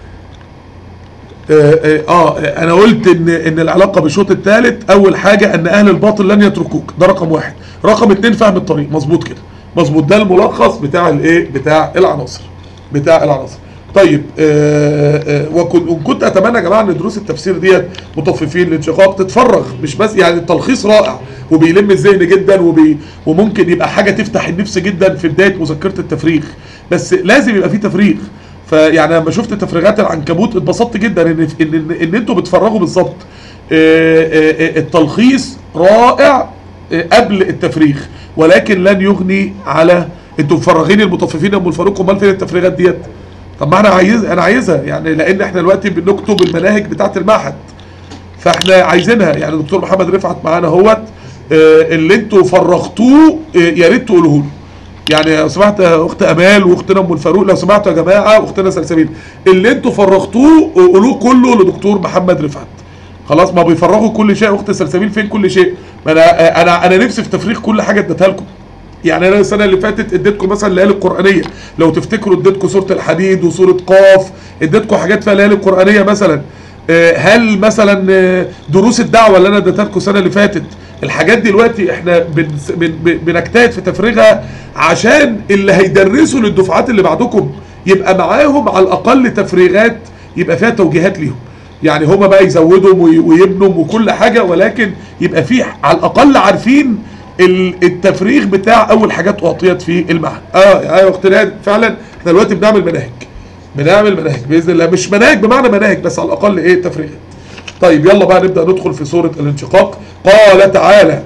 آه, آه, اه انا قلت ان ان العلاقه بالشوط الثالث اول حاجه ان اهل الباطل لن يتركوك ده رقم واحد رقم اتنين فهم الطريق مظبوط كده مظبوط ده الملخص بتاع الايه بتاع العناصر بتاع العناصر طيب آه آه وكن- وكنت اتمنى يا جماعه ان دروس التفسير ديت مطففين الانشقاق تتفرغ مش بس يعني التلخيص رائع وبيلم الذهن جدا وبي وممكن يبقى حاجه تفتح النفس جدا في بدايه مذكره التفريغ بس لازم يبقى في تفريغ فيعني لما شفت تفريغات العنكبوت اتبسطت جدا ان ان ان, إن انتوا بتفرغوا بالظبط آه، آه، آه، التلخيص رائع آه، قبل التفريغ ولكن لن يغني على انتوا مفرغين المطففين يا ام الفاروق امال فين التفريغات ديت طب ما انا عايز انا عايزها يعني لان احنا دلوقتي بنكتب المناهج بتاعه المعهد فاحنا عايزينها يعني دكتور محمد رفعت معانا اهوت آه، اللي انتوا فرغتوه آه، يا ريت تقولوه له يعني لو سمحت يا اخت امال واختنا ام الفاروق لو سمحتوا يا جماعه واختنا سلسبيل اللي انتوا فرغتوه قولوه كله لدكتور محمد رفعت خلاص ما بيفرغوا كل شيء اخت سلسبيل فين كل شيء ما انا انا انا نفسي في تفريغ كل حاجه اديتها لكم يعني انا السنه اللي فاتت اديتكم مثلا الليالي القرانيه لو تفتكروا اديتكم سوره الحديد وسوره قاف اديتكم حاجات فيها الليالي القرانيه مثلا آه، هل مثلا آه، دروس الدعوه اللي انا اديتها لكم السنه اللي فاتت الحاجات دي دلوقتي احنا بنس- بن- بن- بنجتهد في تفريغها عشان اللي هيدرسوا للدفعات اللي بعدكم يبقى معاهم على الاقل تفريغات يبقى فيها توجيهات ليهم يعني هما بقى يزودوا وي- ويبنوا وكل حاجه ولكن يبقى في على الاقل عارفين ال- التفريغ بتاع اول حاجات اعطيت في المعهد اه ايوه اخت نهاد فعلا احنا دلوقتي بنعمل مناهج بنعمل مناهج باذن الله مش مناهج بمعنى مناهج بس على الاقل ايه تفريغات طيب يلا بقى نبدا ندخل في سوره الانشقاق قال تعالى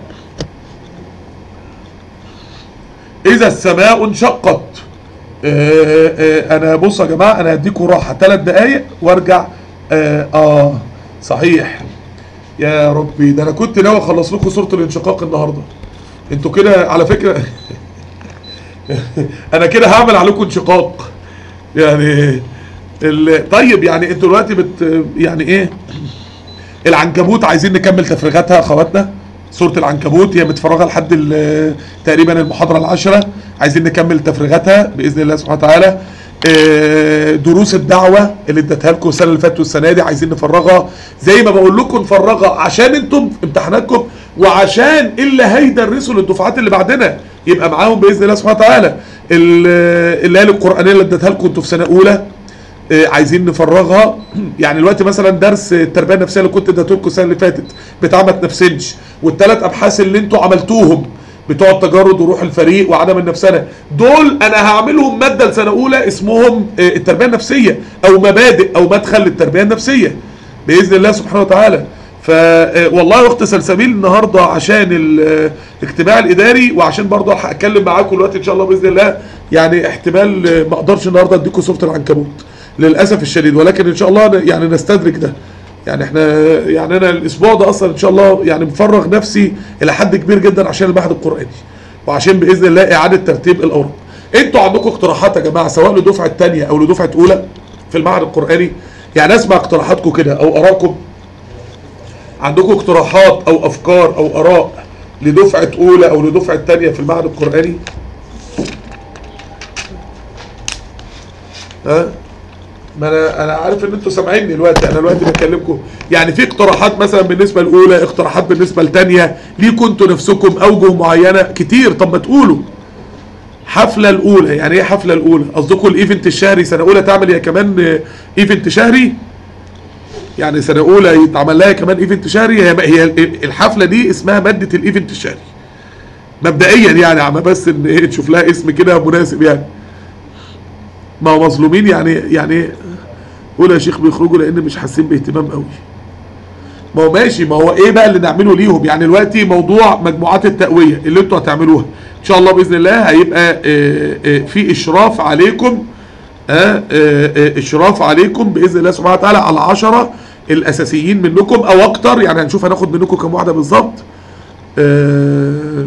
اذا السماء انشقت آه آه انا بص يا جماعه انا هديكم راحه ثلاث دقائق وارجع آه, اه صحيح يا ربي ده انا كنت ناوي اخلص لكم سوره الانشقاق النهارده انتوا كده على فكره انا كده هعمل عليكم انشقاق يعني ال... طيب يعني انتوا دلوقتي بت يعني ايه العنكبوت عايزين نكمل تفريغاتها يا اخواتنا سوره العنكبوت هي متفرغه لحد ال- تقريبا المحاضره العاشره عايزين نكمل تفريغاتها باذن الله سبحانه وتعالى آه، دروس الدعوه اللي اديتها لكم السنه اللي فاتت والسنه دي عايزين نفرغها زي ما بقول لكم نفرغها عشان انتم في امتحاناتكم وعشان اللي هيدرسوا للدفعات اللي بعدنا يبقى معاهم باذن الله سبحانه وتعالى ال- الليالي القرانيه اللي اديتها لكم انتوا في سنه اولى آه، عايزين نفرغها يعني دلوقتي مثلا درس التربيه النفسيه اللي كنت اديته لكم السنه اللي فاتت بتاع ما تنفسنش والثلاث ابحاث اللي انتوا عملتوهم بتوع التجرد وروح الفريق وعدم النفسنه دول انا هعملهم ماده لسنه اولى اسمهم آه، التربيه النفسيه او مبادئ او مدخل للتربيه النفسيه باذن الله سبحانه وتعالى ف آه، والله يا اخت سلسبيل النهارده عشان ال- آه، الاجتماع الاداري وعشان برضه الحق اتكلم معاكم دلوقتي ان شاء الله باذن الله يعني احتمال آه، ما اقدرش النهارده اديكم سوره العنكبوت للاسف الشديد ولكن ان شاء الله ن- يعني نستدرك ده يعني احنا يعني انا الاسبوع ده اصلا ان شاء الله يعني مفرغ نفسي الى حد كبير جدا عشان المعهد القراني وعشان باذن الله اعاده ترتيب الاوراق انتوا عندكم اقتراحات يا جماعه سواء لدفعه تانية او لدفعه اولى في المعهد القراني يعني اسمع اقتراحاتكم كده او ارائكم عندكم اقتراحات او افكار او اراء لدفعه اولى او لدفعه تانية في المعهد القراني ها ما انا انا عارف ان انتوا سامعيني دلوقتي انا دلوقتي بكلمكم يعني في اقتراحات مثلا بالنسبه الاولى اقتراحات بالنسبه لثانيه ليكم انتوا نفسكم اوجه معينه كتير طب ما تقولوا حفله الاولى يعني ايه حفله الاولى قصدكم الايفنت الشهري سنه اولى تعمل هي كمان آه، ايفنت شهري يعني سنه اولى يتعمل لها كمان ايفنت شهري هي هي الحفله دي اسمها ماده الايفنت الشهري مبدئيا يعني عم بس ان ايه تشوف لها اسم كده مناسب يعني ما هو مظلومين يعني يعني قول يا شيخ بيخرجوا لان مش حاسين باهتمام قوي ما هو ماشي ما هو ايه بقى اللي نعمله ليهم يعني دلوقتي موضوع مجموعات التقويه اللي انتوا هتعملوها ان شاء الله باذن الله هيبقى آه، آه، في اشراف عليكم آه، آه، آه، اشراف عليكم باذن الله سبحانه وتعالى على العشرة الاساسيين منكم او اكتر يعني هنشوف هناخد منكم كم واحده بالظبط آه،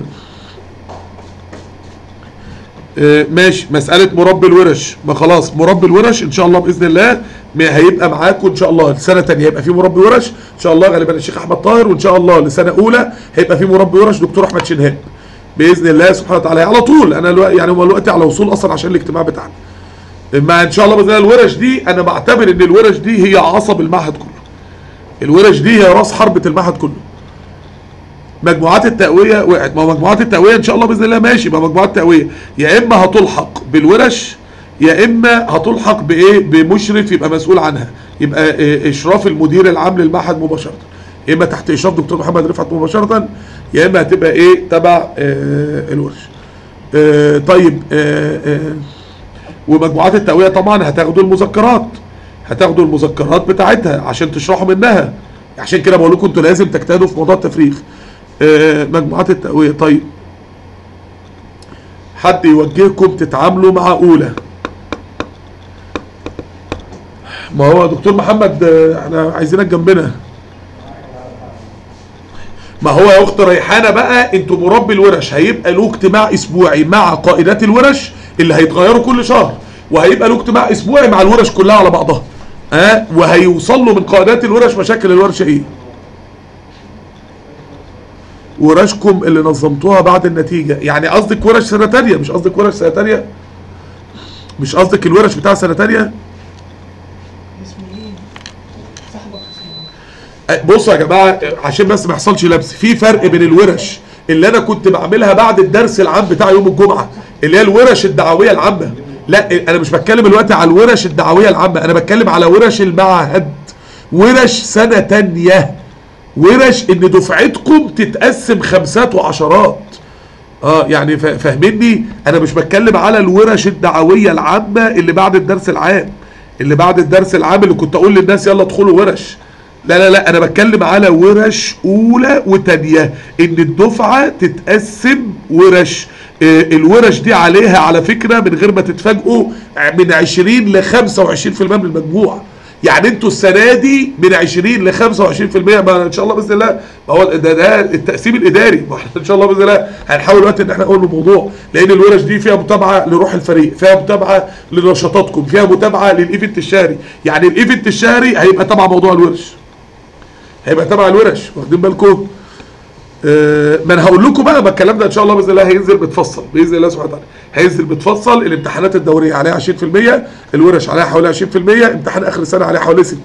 آه، ماشي مسألة مربي الورش ما خلاص مربي الورش ان شاء الله بإذن الله ما هيبقى معاكم ان شاء الله لسنة تانية هيبقى في مربي ورش ان شاء الله غالبا الشيخ احمد طاهر وان شاء الله لسنة اولى هيبقى في مربي ورش دكتور احمد شنهاب بإذن الله سبحانه وتعالى على طول انا الوقت يعني هو دلوقتي على وصول اصلا عشان الاجتماع بتاعنا ما ان شاء الله باذن الله الورش دي انا بعتبر ان الورش دي هي عصب المعهد كله الورش دي هي راس حربة المعهد كله مجموعات التقويه وقعت ما هو مجموعات التقويه ان شاء الله باذن الله ماشي ما مجموعات التقويه يا اما هتلحق بالورش يا اما هتلحق بايه بمشرف يبقى مسؤول عنها يبقى إيه اشراف المدير العام للمعهد مباشره يا اما تحت اشراف دكتور محمد رفعت مباشره يا اما هتبقى ايه تبع آه الورش آه طيب آه آه ومجموعات التقويه طبعا هتاخدوا المذكرات هتاخدوا المذكرات بتاعتها عشان تشرحوا منها عشان كده بقول لكم انتوا لازم تجتهدوا في موضوع التفريغ آه، مجموعات التقويه طيب حد يوجهكم تتعاملوا مع اولى ما هو يا دكتور محمد آه، احنا عايزينك جنبنا ما هو يا اخت ريحانه بقى انتوا مربي الورش هيبقى له اجتماع اسبوعي مع قائدات الورش اللي هيتغيروا كل شهر وهيبقى له اجتماع اسبوعي مع الورش كلها على بعضها ها أه؟ وهيوصل له من قائدات الورش مشاكل الورشه ايه ورشكم اللي نظمتوها بعد النتيجه يعني قصدك ورش سنه تانية مش قصدك ورش سنه تانية مش قصدك الورش بتاع سنه تانية اسمه ايه؟ صاحبك اسمه بصوا يا جماعه عشان بس ما يحصلش لبس في فرق بين الورش اللي انا كنت بعملها بعد الدرس العام بتاع يوم الجمعه اللي هي الورش الدعويه العامه لا انا مش بتكلم دلوقتي على الورش الدعويه العامه انا بتكلم على ورش المعهد ورش سنه تانية ورش ان دفعتكم تتقسم خمسات وعشرات اه يعني فا- فاهميني انا مش بتكلم على الورش الدعويه العامه اللي بعد الدرس العام اللي بعد الدرس العام اللي كنت اقول للناس يلا ادخلوا ورش لا لا لا انا بتكلم على ورش اولى وتانية ان الدفعه تتقسم ورش آه، الورش دي عليها على فكره من غير ما تتفاجئوا من 20 ل 25% من المجموع يعني انتوا السنه دي من 20 ل 25% ما ان شاء الله باذن الله ما هو ده, ده التقسيم الاداري ما احنا ان شاء الله باذن الله هنحاول دلوقتي ان احنا نقول الموضوع لان الورش دي فيها متابعه لروح الفريق فيها متابعه لنشاطاتكم فيها متابعه للايفنت الشهري يعني الايفنت الشهري هيبقى تبع موضوع الورش هيبقى تبع الورش واخدين بالكم آه، ما انا هقول لكم بقى ما الكلام ده ان شاء الله باذن الله هينزل متفصل باذن الله سبحانه وتعالى هينزل متفصل الامتحانات الدوريه عليها 20% الورش عليها حوالي 20% امتحان اخر السنه عليه حوالي 60%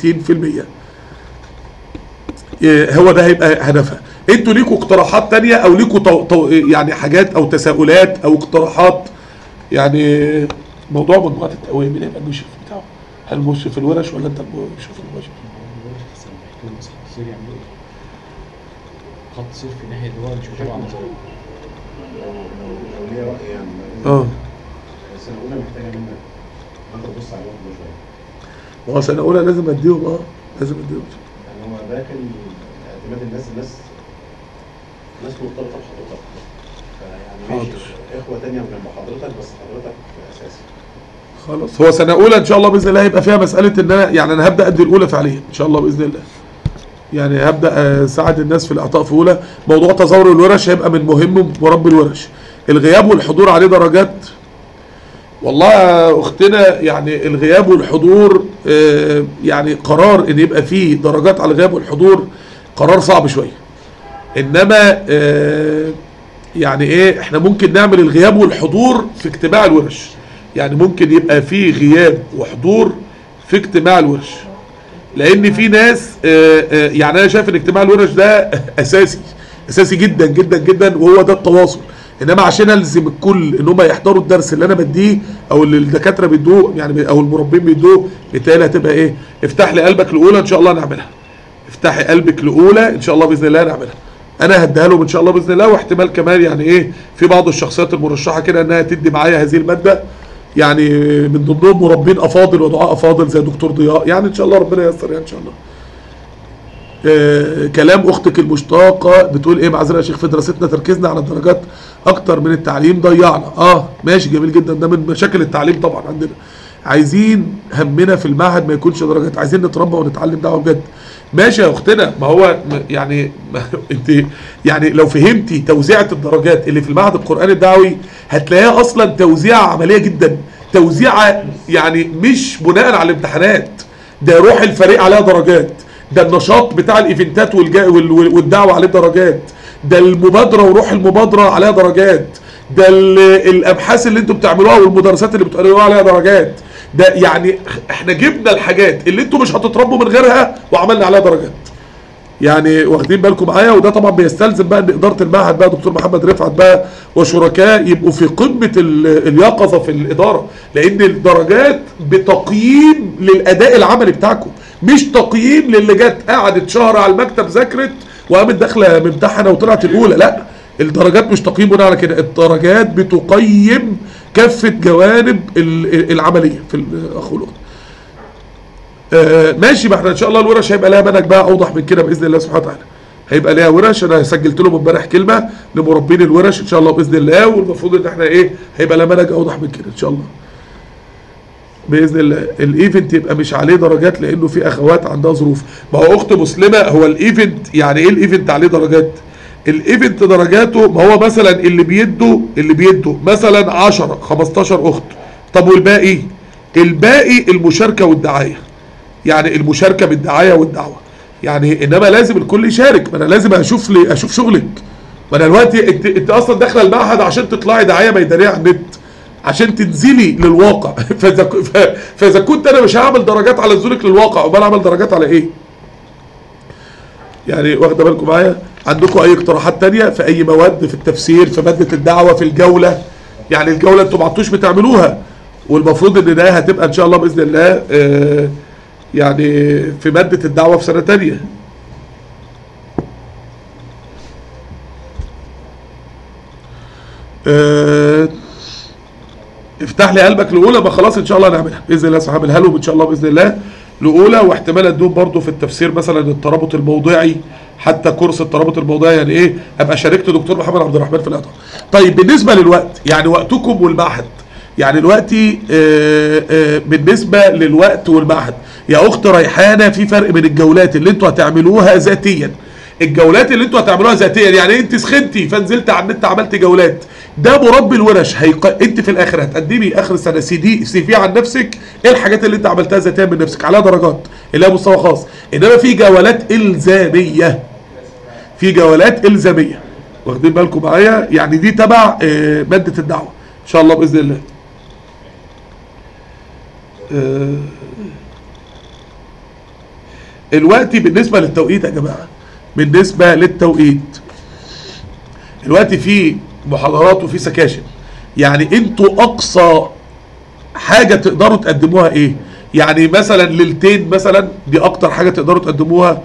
آه، هو ده هيبقى هدفها انتوا ليكوا اقتراحات تانية او ليكوا تو... تو... يعني حاجات او تساؤلات او اقتراحات يعني موضوع مجموعه التقويه مين هيبقى المشرف بتاعه هل المشرف الورش ولا انت المشرف المشرف تصير يعملوا ايه؟ خط سير في ناحيه اللي هو مش متابع نظري لو ليا رأي يعني اه السنة الأولى محتاجة منك أنت تبص على الوقت ده شوية ما هو سنه اولى لازم اديهم اه لازم اديهم يعني هو ده كان اعتماد الناس الناس ناس مرتبطة بحضرتك فيعني ماشي حاضر. إخوة تانية جنب حضرتك بس حضرتك أساسي خلاص هو سنه اولى ان شاء الله باذن الله هيبقى فيها مساله ان انا يعني انا هبدا ادي الاولى فعليا ان شاء الله باذن الله يعني هبدا اساعد الناس في الاعطاء في اولى موضوع تزاور الورش هيبقى من مهم مربي الورش الغياب والحضور عليه درجات والله يا اختنا يعني الغياب والحضور آه، يعني قرار ان يبقى فيه درجات على الغياب والحضور قرار صعب شويه انما آه، يعني ايه احنا ممكن نعمل الغياب والحضور في اجتماع الورش يعني ممكن يبقى فيه غياب وحضور في اجتماع الورش لان في ناس آه، آه، يعني انا شايف ان اجتماع الورش ده اساسي اساسي جدا جدا جدا وهو ده التواصل انما عشان الزم الكل ان هم يحضروا الدرس اللي انا بديه او اللي الدكاتره بيدوه يعني او المربين بيدوه بالتالي هتبقى ايه افتح لي قلبك لاولى ان شاء الله نعملها افتحي قلبك لاولى ان شاء الله باذن الله نعملها انا هديها لهم ان شاء الله باذن الله واحتمال كمان يعني ايه في بعض الشخصيات المرشحه كده انها تدي معايا هذه الماده يعني من ضمنهم مربين افاضل ودعاء افاضل زي دكتور ضياء يعني ان شاء الله ربنا ييسر يعني ان شاء الله آه، كلام اختك المشتاقه بتقول ايه معذره يا شيخ في دراستنا تركيزنا على الدرجات اكتر من التعليم ضيعنا اه ماشي جميل جدا ده من مشاكل التعليم طبعا عندنا عايزين همنا في المعهد ما يكونش درجات عايزين نتربى ونتعلم دعوه بجد ماشي يا اختنا ما هو م- يعني ما انت يعني لو فهمتي توزيعة الدرجات اللي في المعهد القرآني الدعوي هتلاقيها اصلا توزيعة عملية جدا توزيعة يعني مش بناء على الامتحانات ده روح الفريق عليها درجات ده النشاط بتاع الايفنتات والجا- وال- وال- والدعوة عليه درجات ده المبادرة وروح المبادرة عليها درجات ده ال- الابحاث اللي انتوا بتعملوها والمدرسات اللي بتقروها عليها درجات ده يعني احنا جبنا الحاجات اللي انتوا مش هتتربوا من غيرها وعملنا عليها درجات يعني واخدين بالكم معايا وده طبعا بيستلزم بقى ان اداره المعهد بقى دكتور محمد رفعت بقى وشركاء يبقوا في قمه ال- اليقظه في الاداره لان الدرجات بتقييم للاداء العملي بتاعكم مش تقييم للي جت قعدت شهر على المكتب ذاكرت وقامت داخله ممتحنه وطلعت الاولى لا الدرجات مش تقييم بناء على كده الدرجات بتقيم كافه جوانب ال- العمليه في الاخ والأخت. آه، ماشي ما احنا ان شاء الله الورش هيبقى لها منهج بقى اوضح من كده باذن الله سبحانه وتعالى هيبقى ليها ورش انا سجلت لهم امبارح كلمه لمربين الورش ان شاء الله باذن الله والمفروض ان احنا ايه هيبقى لها منهج اوضح من كده ان شاء الله باذن الله الايفنت يبقى مش عليه درجات لانه في اخوات عندها ظروف ما هو اخت مسلمه هو الايفنت يعني ايه الايفنت عليه درجات الايفنت درجاته ما هو مثلا اللي بيدوا اللي بيدوا مثلا 10 15 اخت طب والباقي الباقي المشاركه والدعايه يعني المشاركه بالدعايه والدعوه يعني انما لازم الكل يشارك ما انا لازم اشوف لي اشوف شغلك ما انا دلوقتي انت, انت اصلا داخله المعهد عشان تطلعي دعايه ميدانيه على النت عشان تنزلي للواقع فاذا ك- ف- فاذا كنت انا مش هعمل درجات على نزولك للواقع امال اعمل درجات على ايه يعني واخده بالكم معايا عندكم اي اقتراحات تانية في اي مواد في التفسير في ماده الدعوه في الجوله يعني الجوله انتوا ما عدتوش بتعملوها والمفروض ان ده هتبقى ان شاء الله باذن الله آه، يعني في ماده الدعوه في سنه تانية آه، افتح لي قلبك لاولى ما خلاص ان شاء الله نعملها باذن الله سبحانه هعملها ان شاء الله باذن الله لاولى واحتمال ادوم برضو في التفسير مثلا الترابط الموضعي حتى كورس الترابط الموضعي يعني ايه ابقى شاركت دكتور محمد عبد الرحمن في الاعطاء طيب بالنسبه للوقت يعني وقتكم والمعهد يعني دلوقتي آه، آه، بالنسبه للوقت والمعهد يا اخت ريحانه في فرق بين الجولات اللي انتوا هتعملوها ذاتيا الجولات اللي انتوا هتعملوها ذاتيا يعني انت سخنتي فنزلت على النت عملت جولات ده مربي الورش هيق... انت في الاخر هتقدمي اخر السنه سي دي سي في عن نفسك ايه الحاجات اللي انت عملتها ذاتيا من نفسك عليها درجات اللي هي مستوى خاص انما في جولات الزاميه في جولات الزاميه واخدين بالكم معايا يعني دي تبع آه، ماده الدعوه ان شاء الله باذن الله آه، الوقت بالنسبه للتوقيت يا جماعه بالنسبه للتوقيت الوقت في محاضرات وفي سكاشن يعني انتوا اقصى حاجه تقدروا تقدموها ايه يعني مثلا ليلتين مثلا دي اكتر حاجه تقدروا تقدموها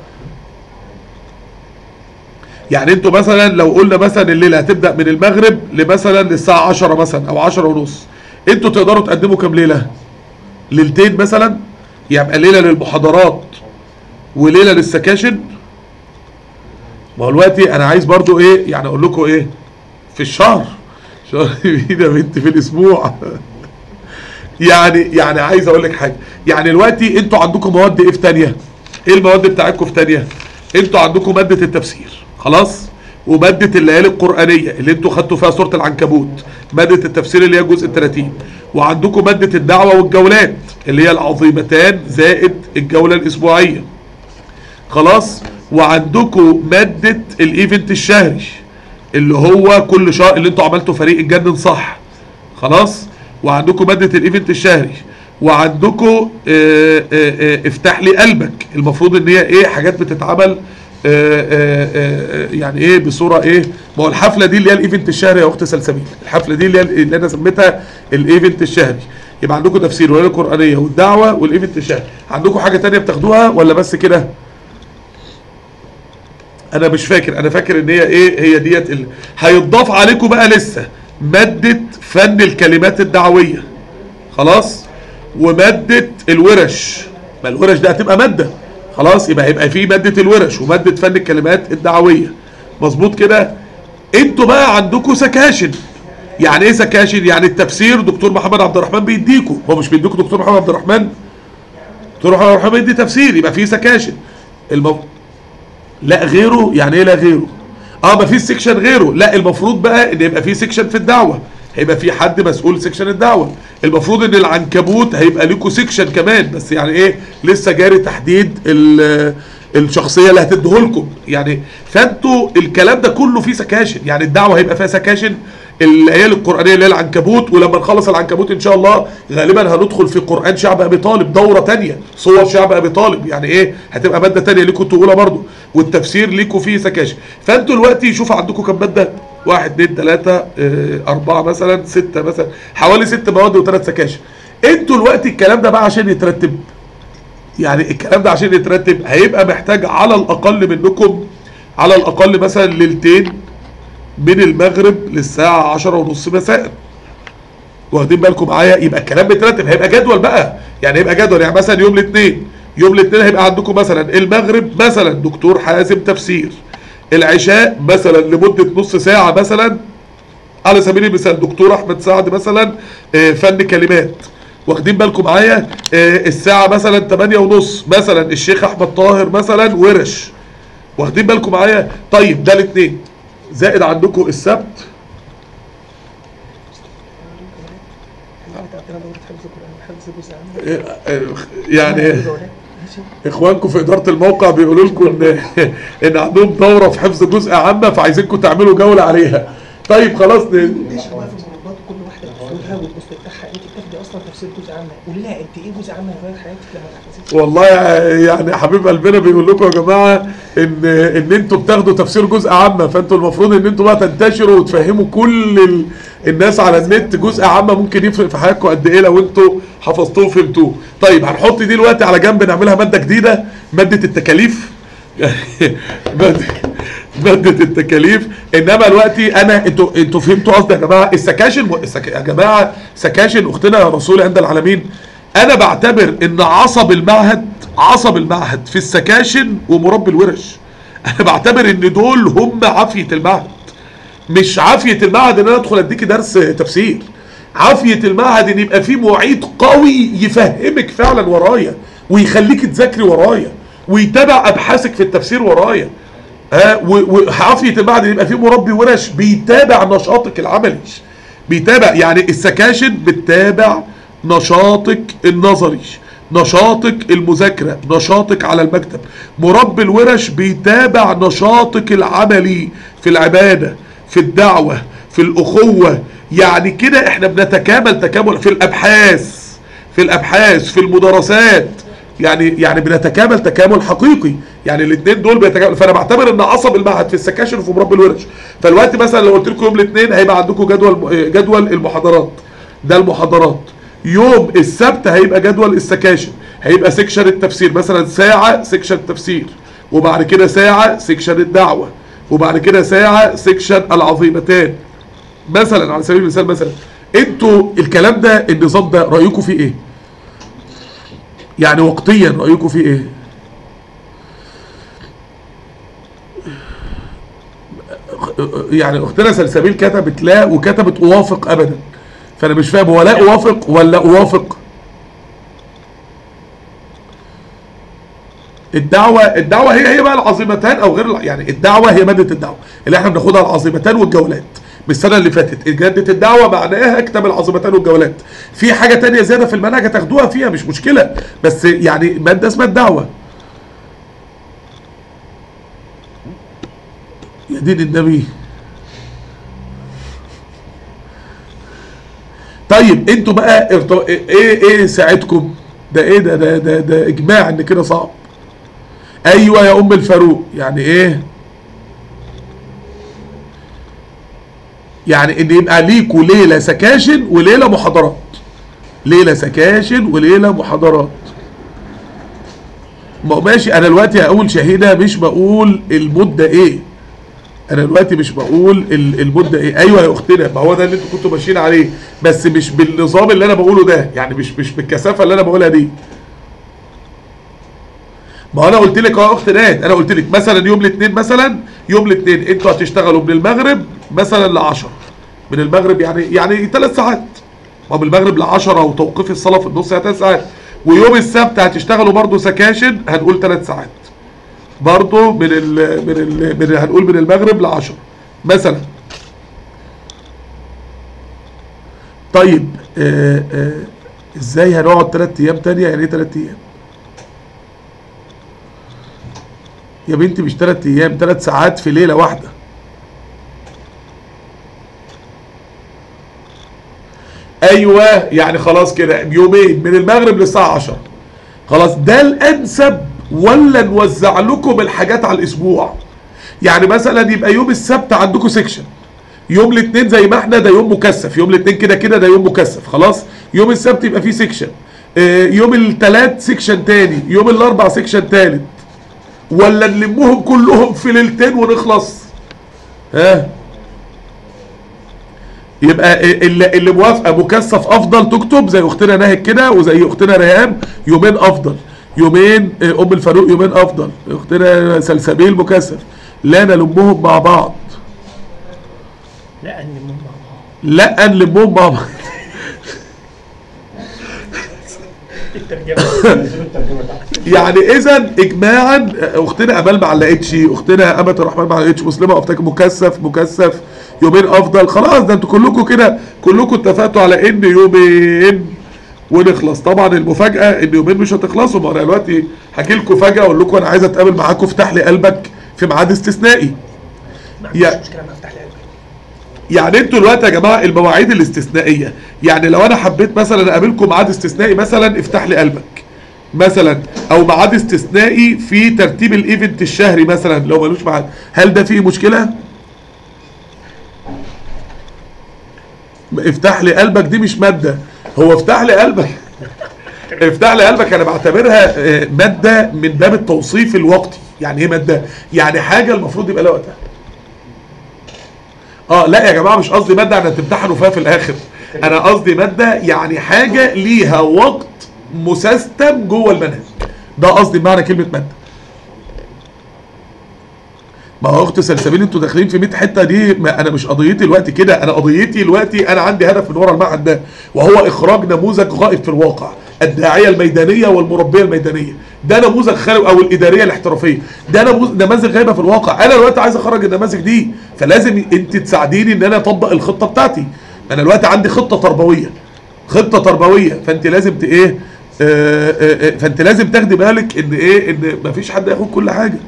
يعني انتوا مثلا لو قلنا مثلا الليله هتبدا من المغرب لمثلا للساعه 10 مثلا او 10 ونص انتوا تقدروا تقدموا كام ليله ليلتين مثلا يبقى ليله للمحاضرات وليله للسكاشن ما هو دلوقتي انا عايز برضو ايه يعني اقول لكم ايه في الشهر شهر مين يا بنت في الاسبوع يعني يعني عايز اقول لك حاجه يعني دلوقتي انتوا عندكم مواد ايه في تانية ايه المواد بتاعتكم في تانية انتوا عندكم ماده التفسير خلاص وماده الليالي القرانيه اللي انتوا خدتوا فيها سوره العنكبوت ماده التفسير اللي هي الجزء ال 30 وعندكم ماده الدعوه والجولات اللي هي العظيمتان زائد الجوله الاسبوعيه خلاص وعندكم ماده الايفنت الشهري اللي هو كل شهر اللي انتوا عملتوا فريق الجنن صح خلاص وعندكم ماده الايفنت الشهري وعندكم اه اه اه افتح لي قلبك المفروض ان هي ايه حاجات بتتعمل اه اه اه يعني ايه بصوره ايه ما هو الحفله دي اللي هي الايفنت الشهري يا اخت سلسبيل الحفله دي اللي, هي اللي انا سميتها الايفنت الشهري يبقى عندكم تفسير والليله القرانيه والدعوه والايفنت الشهري عندكم حاجه تانية بتاخدوها ولا بس كده انا مش فاكر انا فاكر ان هي ايه هي ديت ال... هيتضاف عليكم بقى لسه مادة فن الكلمات الدعوية خلاص ومادة الورش ما الورش دي هتبقى مادة خلاص يبقى هيبقى في مادة الورش ومادة فن الكلمات الدعوية مظبوط كده انتوا بقى عندكم سكاشن يعني ايه سكاشن يعني التفسير دكتور محمد عبد الرحمن بيديكوا هو مش بيديكوا دكتور محمد عبد الرحمن دكتور محمد عبد الرحمن بيدي تفسير يبقى في سكاشن المف... لا غيره يعني ايه لا غيره اه ما فيش سيكشن غيره لا المفروض بقى ان يبقى في سيكشن في الدعوه هيبقى في حد مسؤول سيكشن الدعوه المفروض ان العنكبوت هيبقى ليكوا سيكشن كمان بس يعني ايه لسه جاري تحديد ال- الشخصيه اللي هتديه لكم يعني فانتوا الكلام ده كله فيه سكاشن يعني الدعوه هيبقى فيها سكاشن الليالي القرانيه اللي هي العنكبوت ولما نخلص العنكبوت ان شاء الله غالبا هندخل في قران شعب ابي طالب دوره تانية صور شعب ابي طالب يعني ايه هتبقى ماده تانية ليكوا تقولها برضو والتفسير ليكوا فيه سكاشن فانتوا دلوقتي شوفوا عندكم كام ماده واحد اتنين تلاته اه اربعه مثلا سته مثلا حوالي ست مواد وثلاث سكاشن انتوا دلوقتي الكلام ده بقى عشان يترتب يعني الكلام ده عشان يترتب هيبقى محتاج على الاقل منكم على الاقل مثلا ليلتين من المغرب للساعة عشرة ونص مساء واخدين بالكم معايا يبقى الكلام مترتب هيبقى جدول بقى يعني هيبقى جدول يعني مثلا يوم الاثنين يوم الاثنين هيبقى عندكم مثلا المغرب مثلا دكتور حازم تفسير العشاء مثلا لمدة نص ساعة مثلا على سبيل المثال دكتور احمد سعد مثلا آه، فن كلمات واخدين بالكم معايا آه، الساعة مثلا 8 ونص مثلا الشيخ احمد طاهر مثلا ورش واخدين بالكم معايا طيب ده الاثنين زائد عندكم السبت عندنا دورة حفظ قرآن حفظ جزء عام آه، آه، يعني ماشي اخوانكم في اداره الموقع بيقولوا لكم ان ان عندهم دوره في حفظ جزء عامه فعايزينكم تعملوا جوله عليها طيب خلاص ن- ماشي بقى في المربات كل واحدة بتاخدها والجزء بتاعها انت بتاخدي اصلا عارفه تفسير جزء عامه قولي لها قد ايه جزء عامه هيغير حياتك لما تحفظيه والله يعني حبيب قلبنا بيقول لكم يا جماعه ان ان انتوا بتاخدوا تفسير جزء عامه فانتوا المفروض ان انتوا بقى تنتشروا وتفهموا كل ال... الناس على النت جزء عامه ممكن يفرق في حياتكم قد ايه لو انتوا حفظتوه وفهمتوه طيب هنحط دي دلوقتي على جنب نعملها ماده جديده ماده التكاليف ماده ماده التكاليف انما دلوقتي انا انتوا انتوا فهمتوا قصدي يا جماعه السكاشن السك... يا جماعه سكاشن اختنا يا رسول عند العالمين انا بعتبر ان عصب المعهد عصب المعهد في السكاشن ومربي الورش انا بعتبر ان دول هم عافيه المعهد مش عافيه المعهد ان انا ادخل اديكي درس تفسير عافيه المعهد ان يبقى فيه معيد قوي يفهمك فعلا ورايا ويخليك تذاكري ورايا ويتابع ابحاثك في التفسير ورايا ها و- وعافيه المعهد ان يبقى فيه مربي ورش بيتابع نشاطك العملي بيتابع يعني السكاشن بتتابع نشاطك النظري نشاطك المذاكرة نشاطك على المكتب مربي الورش بيتابع نشاطك العملي في العبادة في الدعوة في الأخوة يعني كده احنا بنتكامل تكامل في الأبحاث في الأبحاث في المدرسات يعني يعني بنتكامل تكامل حقيقي يعني الاثنين دول بيتكامل فانا بعتبر ان عصب المعهد في السكاشن وفي مربي الورش فالوقت مثلا لو قلت لكم يوم الاثنين هيبقى عندكم جدول جدول المحاضرات ده المحاضرات يوم السبت هيبقى جدول السكاشن هيبقى سكشن التفسير مثلا ساعة سكشن التفسير وبعد كده ساعة سكشن الدعوة وبعد كده ساعة سكشن العظيمتان مثلا على سبيل المثال مثلا انتوا الكلام ده النظام ده رأيكم فيه ايه يعني وقتيا رأيكم فيه ايه يعني اختنا سلسبيل كتبت لا وكتبت اوافق ابدا فانا مش فاهم هو لا اوافق ولا اوافق الدعوة الدعوة هي هي بقى العظيمتان او غير الع- يعني الدعوة هي مادة الدعوة اللي احنا بناخدها العظيمتان والجولات من السنة اللي فاتت جادة الدعوة معناها اكتب العظيمتان والجولات في حاجة تانية زيادة في المنهج هتاخدوها فيها مش مشكلة بس يعني مادة اسمها الدعوة يا دين النبي طيب انتوا بقى ارت- ايه ايه ساعدكم ده ايه ده ده ده, ده اجماع ان كده صعب ايوه يا ام الفاروق يعني ايه يعني ان يبقى ليكوا ليله سكاشن وليله محاضرات ليله سكاشن وليله محاضرات ما هو ماشي انا دلوقتي هقول شهيده مش بقول المده ايه انا دلوقتي مش بقول ال- المده ايه ايوه يا اختنا ما هو ده اللي انتوا كنتوا ماشيين عليه بس مش بالنظام اللي انا بقوله ده يعني مش مش بالكثافه اللي انا بقولها دي ما هو انا قلت لك اهو يا اخت ناد انا قلت لك مثلا يوم الاثنين مثلا يوم الاثنين انتوا هتشتغلوا من المغرب مثلا ل 10 من المغرب يعني يعني ثلاث ساعات ما هو من المغرب ل 10 وتوقيف الصلاه في النص يعني ثلاث ساعات ويوم السبت هتشتغلوا برضه سكاشن هنقول ثلاث ساعات برضه من ال من ال من هنقول من المغرب ل 10 مثلا طيب آه آه ازاي هنقعد ثلاث ايام تانية يعني ايه ثلاث ايام يا بنتي مش ثلاث ايام ثلاث ساعات في ليله واحده ايوه يعني خلاص كده يومين من المغرب للساعه 10 خلاص ده الانسب ولا نوزع لكم الحاجات على الاسبوع يعني مثلا يبقى يوم السبت عندكم سيكشن يوم الاثنين زي ما احنا ده يوم مكثف يوم الاثنين كده كده ده يوم مكثف خلاص يوم السبت يبقى فيه سيكشن اه يوم الثلاث سيكشن تاني يوم الاربع سيكشن تالت ولا نلمهم كلهم في ليلتين ونخلص ها يبقى اللي, اللي موافقه مكثف افضل تكتب زي اختنا ناهد كده وزي اختنا ريهام يومين افضل يومين آه، ام الفاروق يومين افضل اختنا سلسبيل مكثف لا نلمهم مع بعض لا نلمهم مع بعض لا نلمهم مع بعض الترجمه نزلوا الترجمه تحت يعني اذا اجماعا اختنا امال ما علقتش اختنا امه الرحمن ما علقتش مسلمه افتكر مكثف مكثف يومين افضل خلاص ده انتوا كلكم كده كلكم اتفقتوا على ان يومين ونخلص طبعا المفاجاه ان يومين مش هتخلصوا ما انا دلوقتي هاجي لكم فجاه اقول لكم انا عايز اتقابل معاكم افتح لي قلبك في ميعاد استثنائي ما يا- عنديش مشكله انا افتح لي قلبي يعني انتوا دلوقتي يا جماعه المواعيد الاستثنائيه يعني لو انا حبيت مثلا اقابلكم ميعاد استثنائي مثلا افتح لي قلبك مثلا او ميعاد استثنائي في ترتيب الايفنت الشهري مثلا لو ملوش ميعاد هل ده فيه مشكله افتح لي قلبك دي مش ماده هو افتح لي قلبك افتح لي قلبك انا بعتبرها آه، ماده من باب التوصيف الوقتي يعني ايه ماده يعني حاجه المفروض يبقى لها وقتها اه لا يا جماعه مش قصدي ماده انا تمتحنوا فيها في الاخر انا قصدي ماده يعني حاجه ليها وقت مسيستم جوه المنهج ده قصدي بمعنى كلمه ماده ما هو اخت سلسبيل انتوا داخلين في 100 حته دي ما انا مش قضيتي الوقت كده انا قضيتي دلوقتي انا عندي هدف من ورا المعهد ده وهو اخراج نموذج غائب في الواقع الداعيه الميدانيه والمربيه الميدانيه ده نموذج خالق او الاداريه الاحترافيه ده نموذج نماذج غايبه في الواقع انا دلوقتي عايز اخرج النماذج دي فلازم انت تساعديني ان انا اطبق الخطه بتاعتي انا دلوقتي عندي خطه تربويه خطه تربويه فانت لازم ت ايه آه، آه، آه، فانت لازم تاخدي بالك ان ايه ان مفيش حد ياخد كل حاجه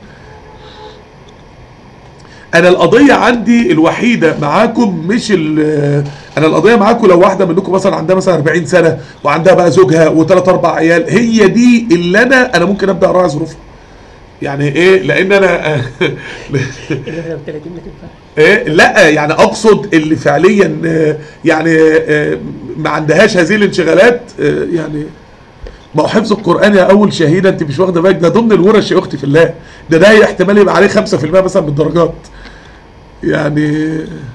انا القضيه عندي الوحيده معاكم مش ال- انا القضيه معاكم لو واحده منكم مثلا عندها مثلا 40 سنه وعندها بقى زوجها وثلاث اربع عيال هي دي اللي انا انا ممكن ابدا اراعي ظروفها يعني ايه لان انا اللي احنا ب 30 ما تنفعش إيه لا يعني اقصد اللي فعليا آه، يعني آه، ما عندهاش هذه الانشغالات آه، يعني ما هو حفظ القران يا اول شهيده انت مش واخده بالك ده ضمن الورش يا اختي في الله ده ده احتمال يبقى عليه 5% مثلا من الدرجات يعني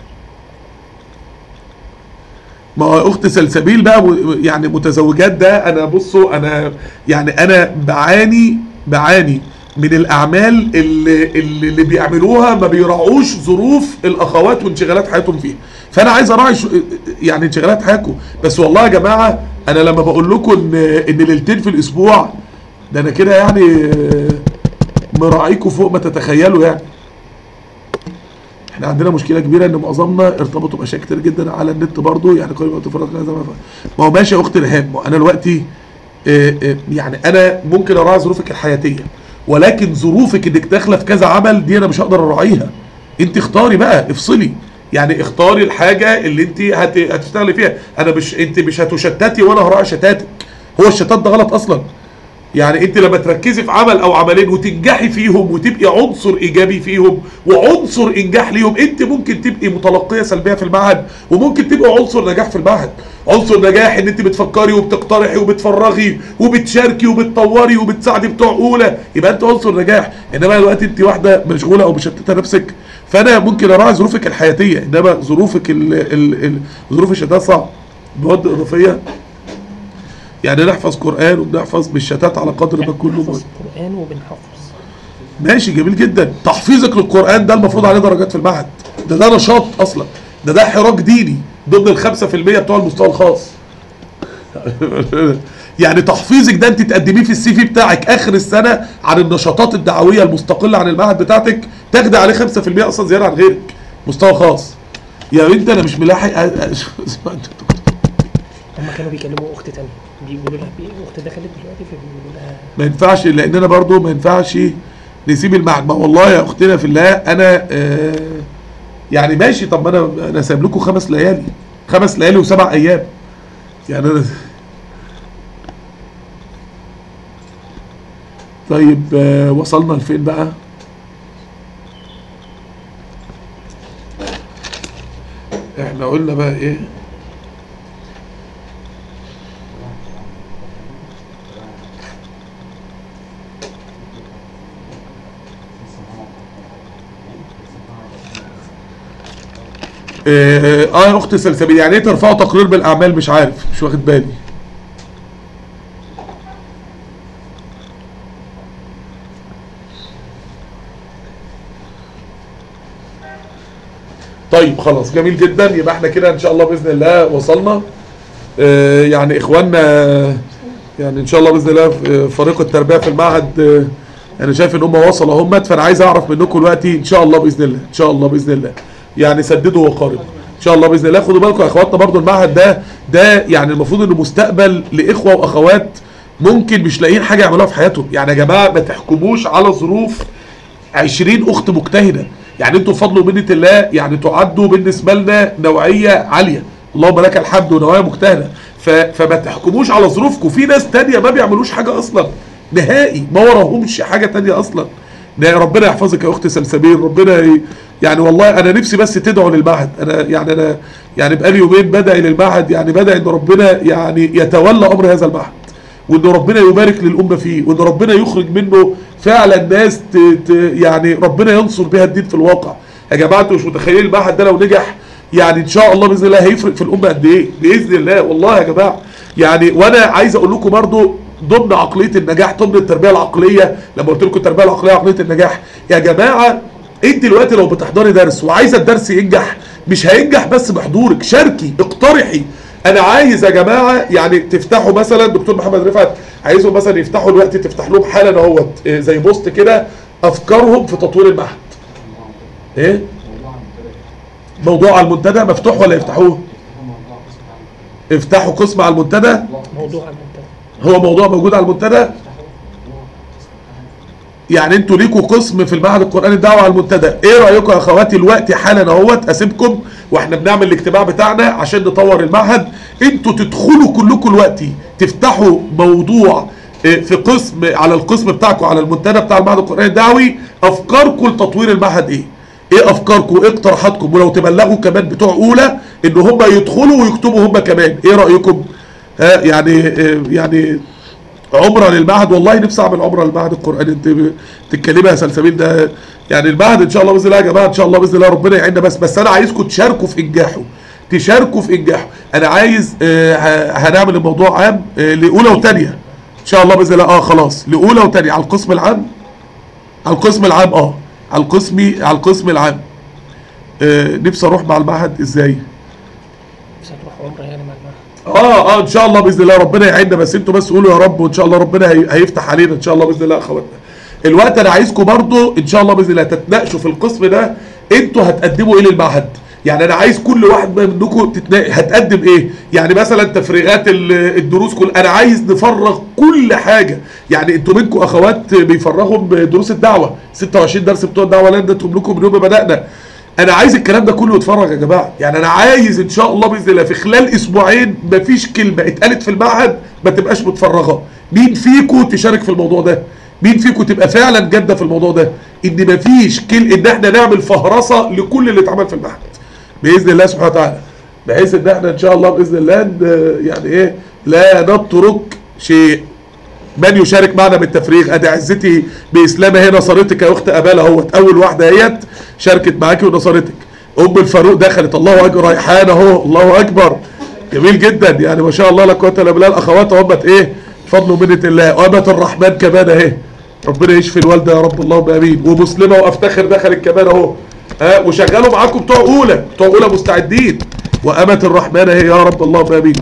ما هو اخت سلسبيل بقى م- يعني متزوجات ده انا بصوا انا يعني انا بعاني بعاني من الاعمال اللي, اللي, اللي بيعملوها ما بيراعوش ظروف الاخوات وانشغالات حياتهم فيها فانا عايز اراعي شو- يعني انشغالات حياتكم بس والله يا جماعه انا لما بقول لكم ان ان ليلتين في الاسبوع ده انا كده يعني مراعيكم فوق ما تتخيلوا يعني احنا عندنا مشكله كبيره ان معظمنا ارتبطوا باشياء كتير جدا على النت برضو يعني قريبا تفرق زي ما ف- ما هو ماشي يا اختي الهام ما هو انا دلوقتي اه، اه، يعني انا ممكن اراعي ظروفك الحياتيه ولكن ظروفك انك داخله في كذا عمل دي انا مش هقدر اراعيها انت اختاري بقى افصلي يعني اختاري الحاجه اللي انت هت... هتشتغلي فيها انا مش انت مش هتشتتي وانا هراعي شتاتك هو الشتات ده غلط اصلا يعني انت لما تركزي في عمل او عملين وتنجحي فيهم وتبقي عنصر ايجابي فيهم وعنصر انجاح ليهم انت ممكن تبقي متلقيه سلبيه في المعهد وممكن تبقي عنصر نجاح في المعهد عنصر نجاح ان انت بتفكري وبتقترحي وبتفرغي وبتشاركي وبتطوري وبتساعدي بتوع اولى يبقى انت عنصر نجاح انما دلوقتي انت واحده مشغوله او مشتته نفسك فانا ممكن اراعي ظروفك الحياتيه انما ظروفك ال ال ال ظروف الشتات صعب مواد اضافيه يعني نحفظ قرآن وبنحفظ بالشتات على قدر ما كله بنحفظ موجود. قرآن وبنحفظ ماشي جميل جدا تحفيظك للقرآن ده المفروض عليه درجات في المعهد ده ده نشاط أصلا ده ده حراك ديني ضمن الخمسة في المية بتوع المستوى الخاص يعني تحفيظك ده انت تقدميه في السي في بتاعك اخر السنه عن النشاطات الدعويه المستقله عن المعهد بتاعتك تاخدي عليه 5% اصلا زياده عن غيرك مستوى خاص يا بنت انا مش ملاحق أ- أ- هم كانوا بيكلموا اخت تانية بيقولوا لها بي- اخت دخلت دلوقتي فبيقولوا لها ما ينفعش لاننا برضو ما ينفعش نسيب المعهد ما والله يا اختنا في الله انا آه يعني ماشي طب ما انا انا سايب لكم خمس ليالي خمس ليالي وسبع ايام يعني انا طيب آه وصلنا لفين بقى احنا قلنا بقى ايه اه آه يا اخت سلسبيل يعني ايه ترفعوا تقرير بالاعمال مش عارف مش واخد بالي طيب خلاص جميل جدا يبقى احنا كده ان شاء الله باذن الله وصلنا آه يعني اخواننا يعني ان شاء الله باذن الله في فريق التربيه في المعهد آه انا شايف ان هم وصلوا هم فانا عايز اعرف منكم دلوقتي ان شاء الله باذن الله ان شاء الله باذن الله يعني سددوا وقاربوا ان شاء الله باذن الله خدوا بالكم يا اخواتنا برضو المعهد ده ده يعني المفروض انه مستقبل لاخوه واخوات ممكن مش لاقيين حاجه يعملوها في حياتهم يعني يا جماعه ما تحكموش على ظروف 20 اخت مجتهده يعني انتوا بفضل ومنه الله يعني تعدوا بالنسبه لنا نوعيه عاليه اللهم لك الحمد ونوعيه مجتهده ف... فما تحكموش على ظروفكم في ناس تانية ما بيعملوش حاجه اصلا نهائي ما وراهمش حاجه تانية اصلا ده ربنا يحفظك يا اختي سلسبيل ربنا ي... يعني والله انا نفسي بس تدعوا للمعهد انا يعني انا يعني بقالي يومين بدعي للمعهد يعني بدا ان ربنا يعني يتولى امر هذا المعهد وان ربنا يبارك للامه فيه وان ربنا يخرج منه فعلا ناس ت... ت... يعني ربنا ينصر بها الدين في الواقع يا جماعه انتوا مش متخيلين المعهد ده لو نجح يعني ان شاء الله باذن الله هيفرق في الامه قد ايه باذن الله والله يا جماعه يعني وانا عايز اقول لكم برضو ضمن عقليه النجاح ضمن التربيه العقليه لما قلت لكم التربيه العقليه عقليه النجاح يا جماعه انت دلوقتي لو بتحضري درس وعايزه الدرس ينجح مش هينجح بس بحضورك شاركي اقترحي انا عايز يا جماعه يعني تفتحوا مثلا دكتور محمد رفعت عايزهم مثلا يفتحوا الوقت تفتح لهم حالا اهوت إيه زي بوست كده افكارهم في تطوير المعهد ايه موضوع على المنتدى مفتوح ولا يفتحوه افتحوا قسم على المنتدى موضوع المنتدى هو موضوع موجود على المنتدى يعني انتوا ليكوا قسم في المعهد القرآني الدعوة على المنتدى ايه رأيكم يا اخواتي الوقت حالا اهوت اسيبكم واحنا بنعمل الاجتماع بتاعنا عشان نطور المعهد انتوا تدخلوا كلكم الوقت تفتحوا موضوع اه، في قسم على القسم بتاعكم على المنتدى بتاع المعهد القرآني الدعوي افكاركم لتطوير المعهد ايه ايه افكاركم ايه اقتراحاتكم ولو تبلغوا كمان بتوع اولى ان هم يدخلوا ويكتبوا هم كمان ايه رأيكم ها يعني اه، يعني عمره للمعهد والله نفسي اعمل عمره للمعهد القراني انت ب- تتكلمي يا سلسبيل ده يعني المعهد ان شاء الله باذن الله يا جماعه ان شاء الله باذن الله ربنا يعيننا بس بس انا عايزكم تشاركوا في انجاحه تشاركوا في انجاحه انا عايز آه ه- هنعمل الموضوع عام آه لاولى وثانيه ان شاء الله باذن الله اه خلاص لاولى وثانيه على القسم العام على القسم العام اه على القسم على القسم العام آه نفسي اروح مع المعهد ازاي بس هتروح عمره يعني مع المعهد اه اه ان شاء الله باذن الله ربنا يعيننا بس انتوا بس قولوا يا رب وان شاء الله ربنا هي- هيفتح علينا ان شاء الله باذن الله يا اخواتنا الوقت انا عايزكم برضو ان شاء الله باذن الله تتناقشوا في القسم ده انتوا هتقدموا ايه للمعهد يعني انا عايز كل واحد منكم تتناقش هتقدم ايه يعني مثلا تفريغات ال- الدروس كل انا عايز نفرغ كل حاجه يعني انتوا منكم اخوات بيفرغوا دروس الدعوه 26 درس بتوع الدعوه لا اديتهم لكم من يوم ما بدانا انا عايز الكلام ده كله يتفرج يا جماعه يعني انا عايز ان شاء الله باذن الله في خلال اسبوعين مفيش كلمه اتقالت في المعهد ما تبقاش متفرغه مين فيكم تشارك في الموضوع ده مين فيكم تبقى فعلا جاده في الموضوع ده ان مفيش كل ان احنا نعمل فهرسه لكل اللي اتعمل في المعهد باذن الله سبحانه وتعالى بحيث ان احنا ان شاء الله باذن الله ن- يعني ايه لا نترك شيء من يشارك معنا بالتفريغ ادي عزتي باسلام هي نصرتك يا اخت اباله اهوت اول واحده اهيت شاركت معاكي ونصرتك ام الفاروق دخلت الله اكبر ريحان اهو الله اكبر جميل جدا يعني ما شاء الله لا قوه الا بالله الاخوات همت ايه فضل ومنه الله وامه الرحمن كمان اهي ربنا يشفي الوالده يا رب اللهم امين ومسلمه وافتخر دخلت كمان اهو ها وشغلوا معاكم بتوع اولى بتوع اولى مستعدين وامه الرحمن اهي يا رب اللهم امين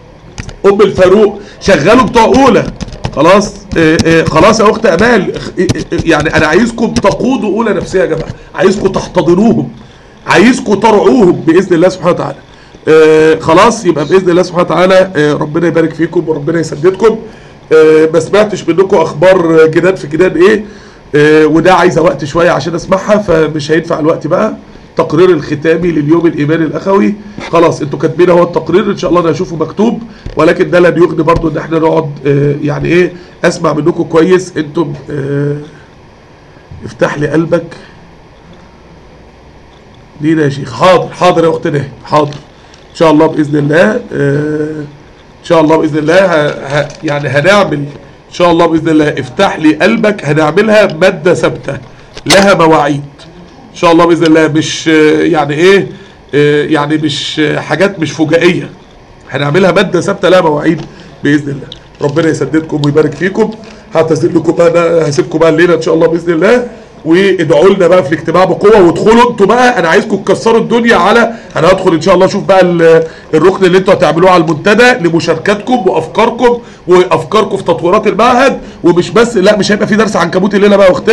ام الفاروق شغلوا بتوع اولى خلاص آه آه خلاص يا اخت امال اخ- آه آه يعني انا عايزكم تقودوا اولى نفسيه يا جماعه عايزكم تحتضنوهم عايزكم ترعوهم باذن الله سبحانه وتعالى آه خلاص يبقى باذن الله سبحانه وتعالى آه ربنا يبارك فيكم وربنا يسددكم آه ما سمعتش منكم اخبار جداد في جداد ايه آه وده عايزه وقت شويه عشان اسمعها فمش هينفع الوقت بقى تقرير الختامي لليوم الايماني الاخوي خلاص انتوا كاتبين اهو التقرير ان شاء الله انا هشوفه مكتوب ولكن ده لن يغني برضو ان احنا نقعد آه يعني ايه اسمع منكم كويس انتم آه افتح لي قلبك لينا يا شيخ حاضر حاضر يا اختنا حاضر ان شاء الله باذن الله آه ان شاء الله باذن الله ه... ه... يعني هنعمل ان شاء الله باذن الله افتح لي قلبك هنعملها ماده ثابته لها مواعيد ان شاء الله باذن الله مش آه، يعني ايه آه، يعني مش آه، حاجات مش فجائيه هنعملها ماده ثابته لها مواعيد باذن الله ربنا يسددكم ويبارك فيكم هعتذر لكم بقى أنا هسيبكم بقى الليله ان شاء الله باذن الله وادعوا لنا بقى في الاجتماع بقوه وادخلوا انتوا بقى انا عايزكم تكسروا الدنيا على انا هدخل ان شاء الله اشوف بقى ال- الركن اللي انتوا هتعملوه على المنتدى لمشاركاتكم وافكاركم وافكاركم في تطويرات المعهد ومش بس لا مش هيبقى في درس عنكبوت الليله بقى يا اختنا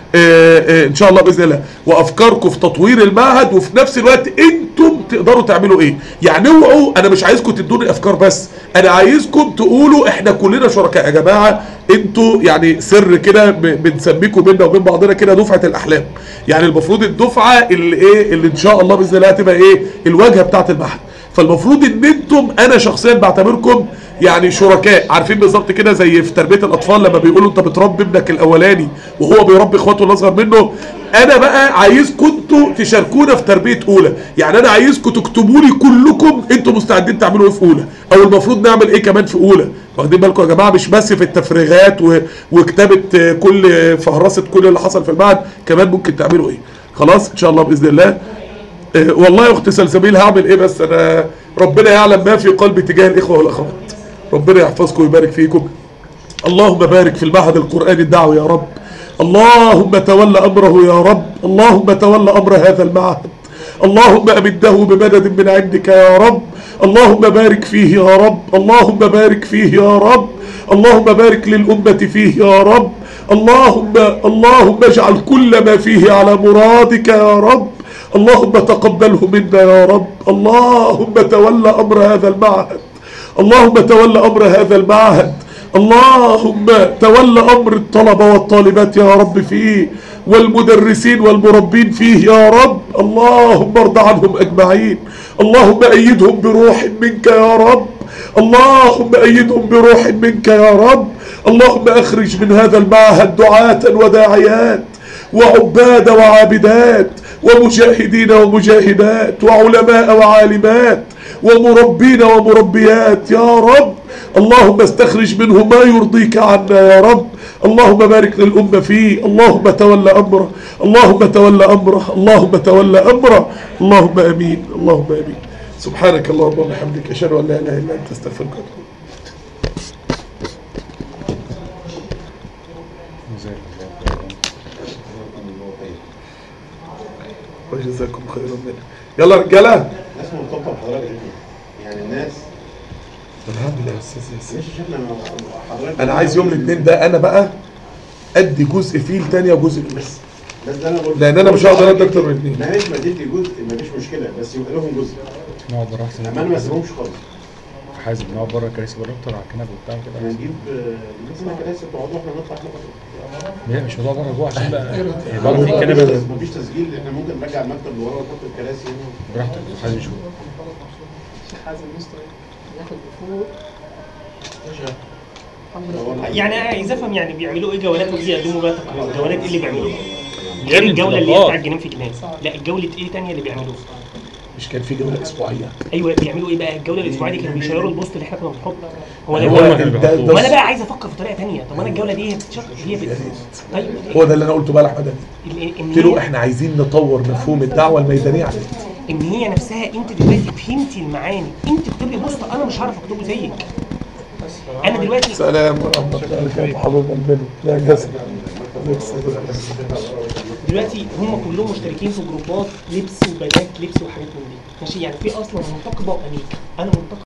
آه، آه، ان شاء الله باذن الله وافكاركم في تطوير المعهد وفي نفس الوقت انتم تقدروا تعملوا ايه يعني اوعوا انا مش عايزكم تدوني افكار بس انا عايزكم تقولوا احنا كلنا شركاء يا جماعه انتوا يعني سر كده ب- بنسميكم بينا وبين بعضنا كده دفعه الاحلام يعني المفروض الدفعه اللي ايه اللي ان شاء الله باذن الله هتبقى ايه الواجهه بتاعه المعهد فالمفروض ان انتم انا شخصيا بعتبركم يعني شركاء عارفين بالظبط كده زي في تربيه الاطفال لما بيقولوا انت بتربي ابنك الاولاني وهو بيربي اخواته الاصغر منه انا بقى عايزكم انتوا تشاركونا في تربيه اولى يعني انا عايزكم تكتبوا لي كلكم انتوا مستعدين تعملوا ايه في اولى او المفروض نعمل ايه كمان في اولى واخدين بالكم يا جماعه مش بس في التفريغات و... وكتابه آه، كل فهرسه كل اللي حصل في المعهد كمان ممكن تعملوا ايه خلاص ان شاء الله باذن الله آه، والله يا اخت سلسبيل هعمل ايه بس انا ربنا يعلم ما في قلبي تجاه الاخوه والاخوات ربنا يحفظكم ويبارك فيكم اللهم بارك في المعهد القرآني الدعوي يا رب اللهم تول أمره يا رب اللهم تول أمر هذا المعهد اللهم أمده بمدد من عندك يا رب اللهم بارك فيه يا رب اللهم بارك فيه يا رب اللهم بارك للأمة فيه يا رب اللهم اللهم اجعل كل ما فيه على مرادك يا رب اللهم تقبله منا يا رب اللهم تول أمر هذا المعهد اللهم تول أمر هذا المعهد اللهم تول أمر الطلبة والطالبات يا رب فيه والمدرسين والمربين فيه يا رب اللهم ارض عنهم أجمعين اللهم أيدهم بروح منك يا رب اللهم أيدهم بروح منك يا رب اللهم أخرج من هذا المعهد دعاة وداعيات وعباد وعابدات ومجاهدين ومجاهدات وعلماء وعالمات ومربين ومربيات يا رب اللهم استخرج منه ما يرضيك عنا يا رب اللهم بارك للأمة فيه اللهم تولى أمره اللهم تولى أمره اللهم تولى أمره اللهم أمين اللهم أمين سبحانك اللهم وبحمدك أشهد أن لا إله إلا أنت أستغفرك وأتوب إليك. وجزاكم خيرا منه يلا رجاله ناس مرتبطه بحضرتك جدا يعني الناس الحمد لله يا استاذ ياسين مش شفنا حضرتك انا عايز يوم الاثنين ده انا بقى ادي جزء فيه لتانية وجزء فيه بس بس ده انا بقول لان انا مش هقدر ادي اكتر من اثنين ماشي ما اديتي جزء مفيش مشكله بس يبقى لهم جزء نقعد بره احسن اما انا ما اسيبهمش خالص حازم نقعد بره الكراسي بره اكتر على الكنبه وبتاع احنا كده نجيب نجيب لنا كراسي تقعدوا احنا نطلع احنا لا مش موضوع بره جوه عشان بقى هي بره في كنبه مفيش تسجيل احنا ممكن نرجع المكتب لورا ونحط الكراسي هنا براحتك حازم شوف حازم مستر ياخد فوق هو يعني انا عايز افهم يعني بيعملوا ايه جولات ودي يقدموا بقى تقرير جولات ايه اللي بيعملوها؟ يا غير ابني الجوله اللي هي انطلاقات. بتاع الجنين في جنان لا الجوله ايه تانية اللي بيعملوها؟ مش كان في جوله اسبوعيه ايوه بيعملوا ايه بقى الجوله الاسبوعيه دي كانوا بيشيروا البوست اللي احنا كنا بنحطه هو ده هو هو اللي كانوا ده- بيحطوه. ما انا بقى عايز افكر في طريقه تانية طب انا الجوله دي هي بتتشرح هي بت... طيب هو ده اللي انا قلته بقى لاحمد أمين. ال- ان قلت له هي احنا عايزين نطور مفهوم الدعوه الميدانيه على النت. ان هي نفسها انت دلوقتي فهمتي المعاني انت اكتبي بوست انا مش هعرف اكتبه زيك انا دلوقتي سلام ورحمه الله وبركاته حبيب قلبنا يا جسد دلوقتي هم كلهم مشتركين في جروبات لبس وبنات لبس وحاجات من دي ماشي يعني في اصلا منتقبه واميك انا منتقب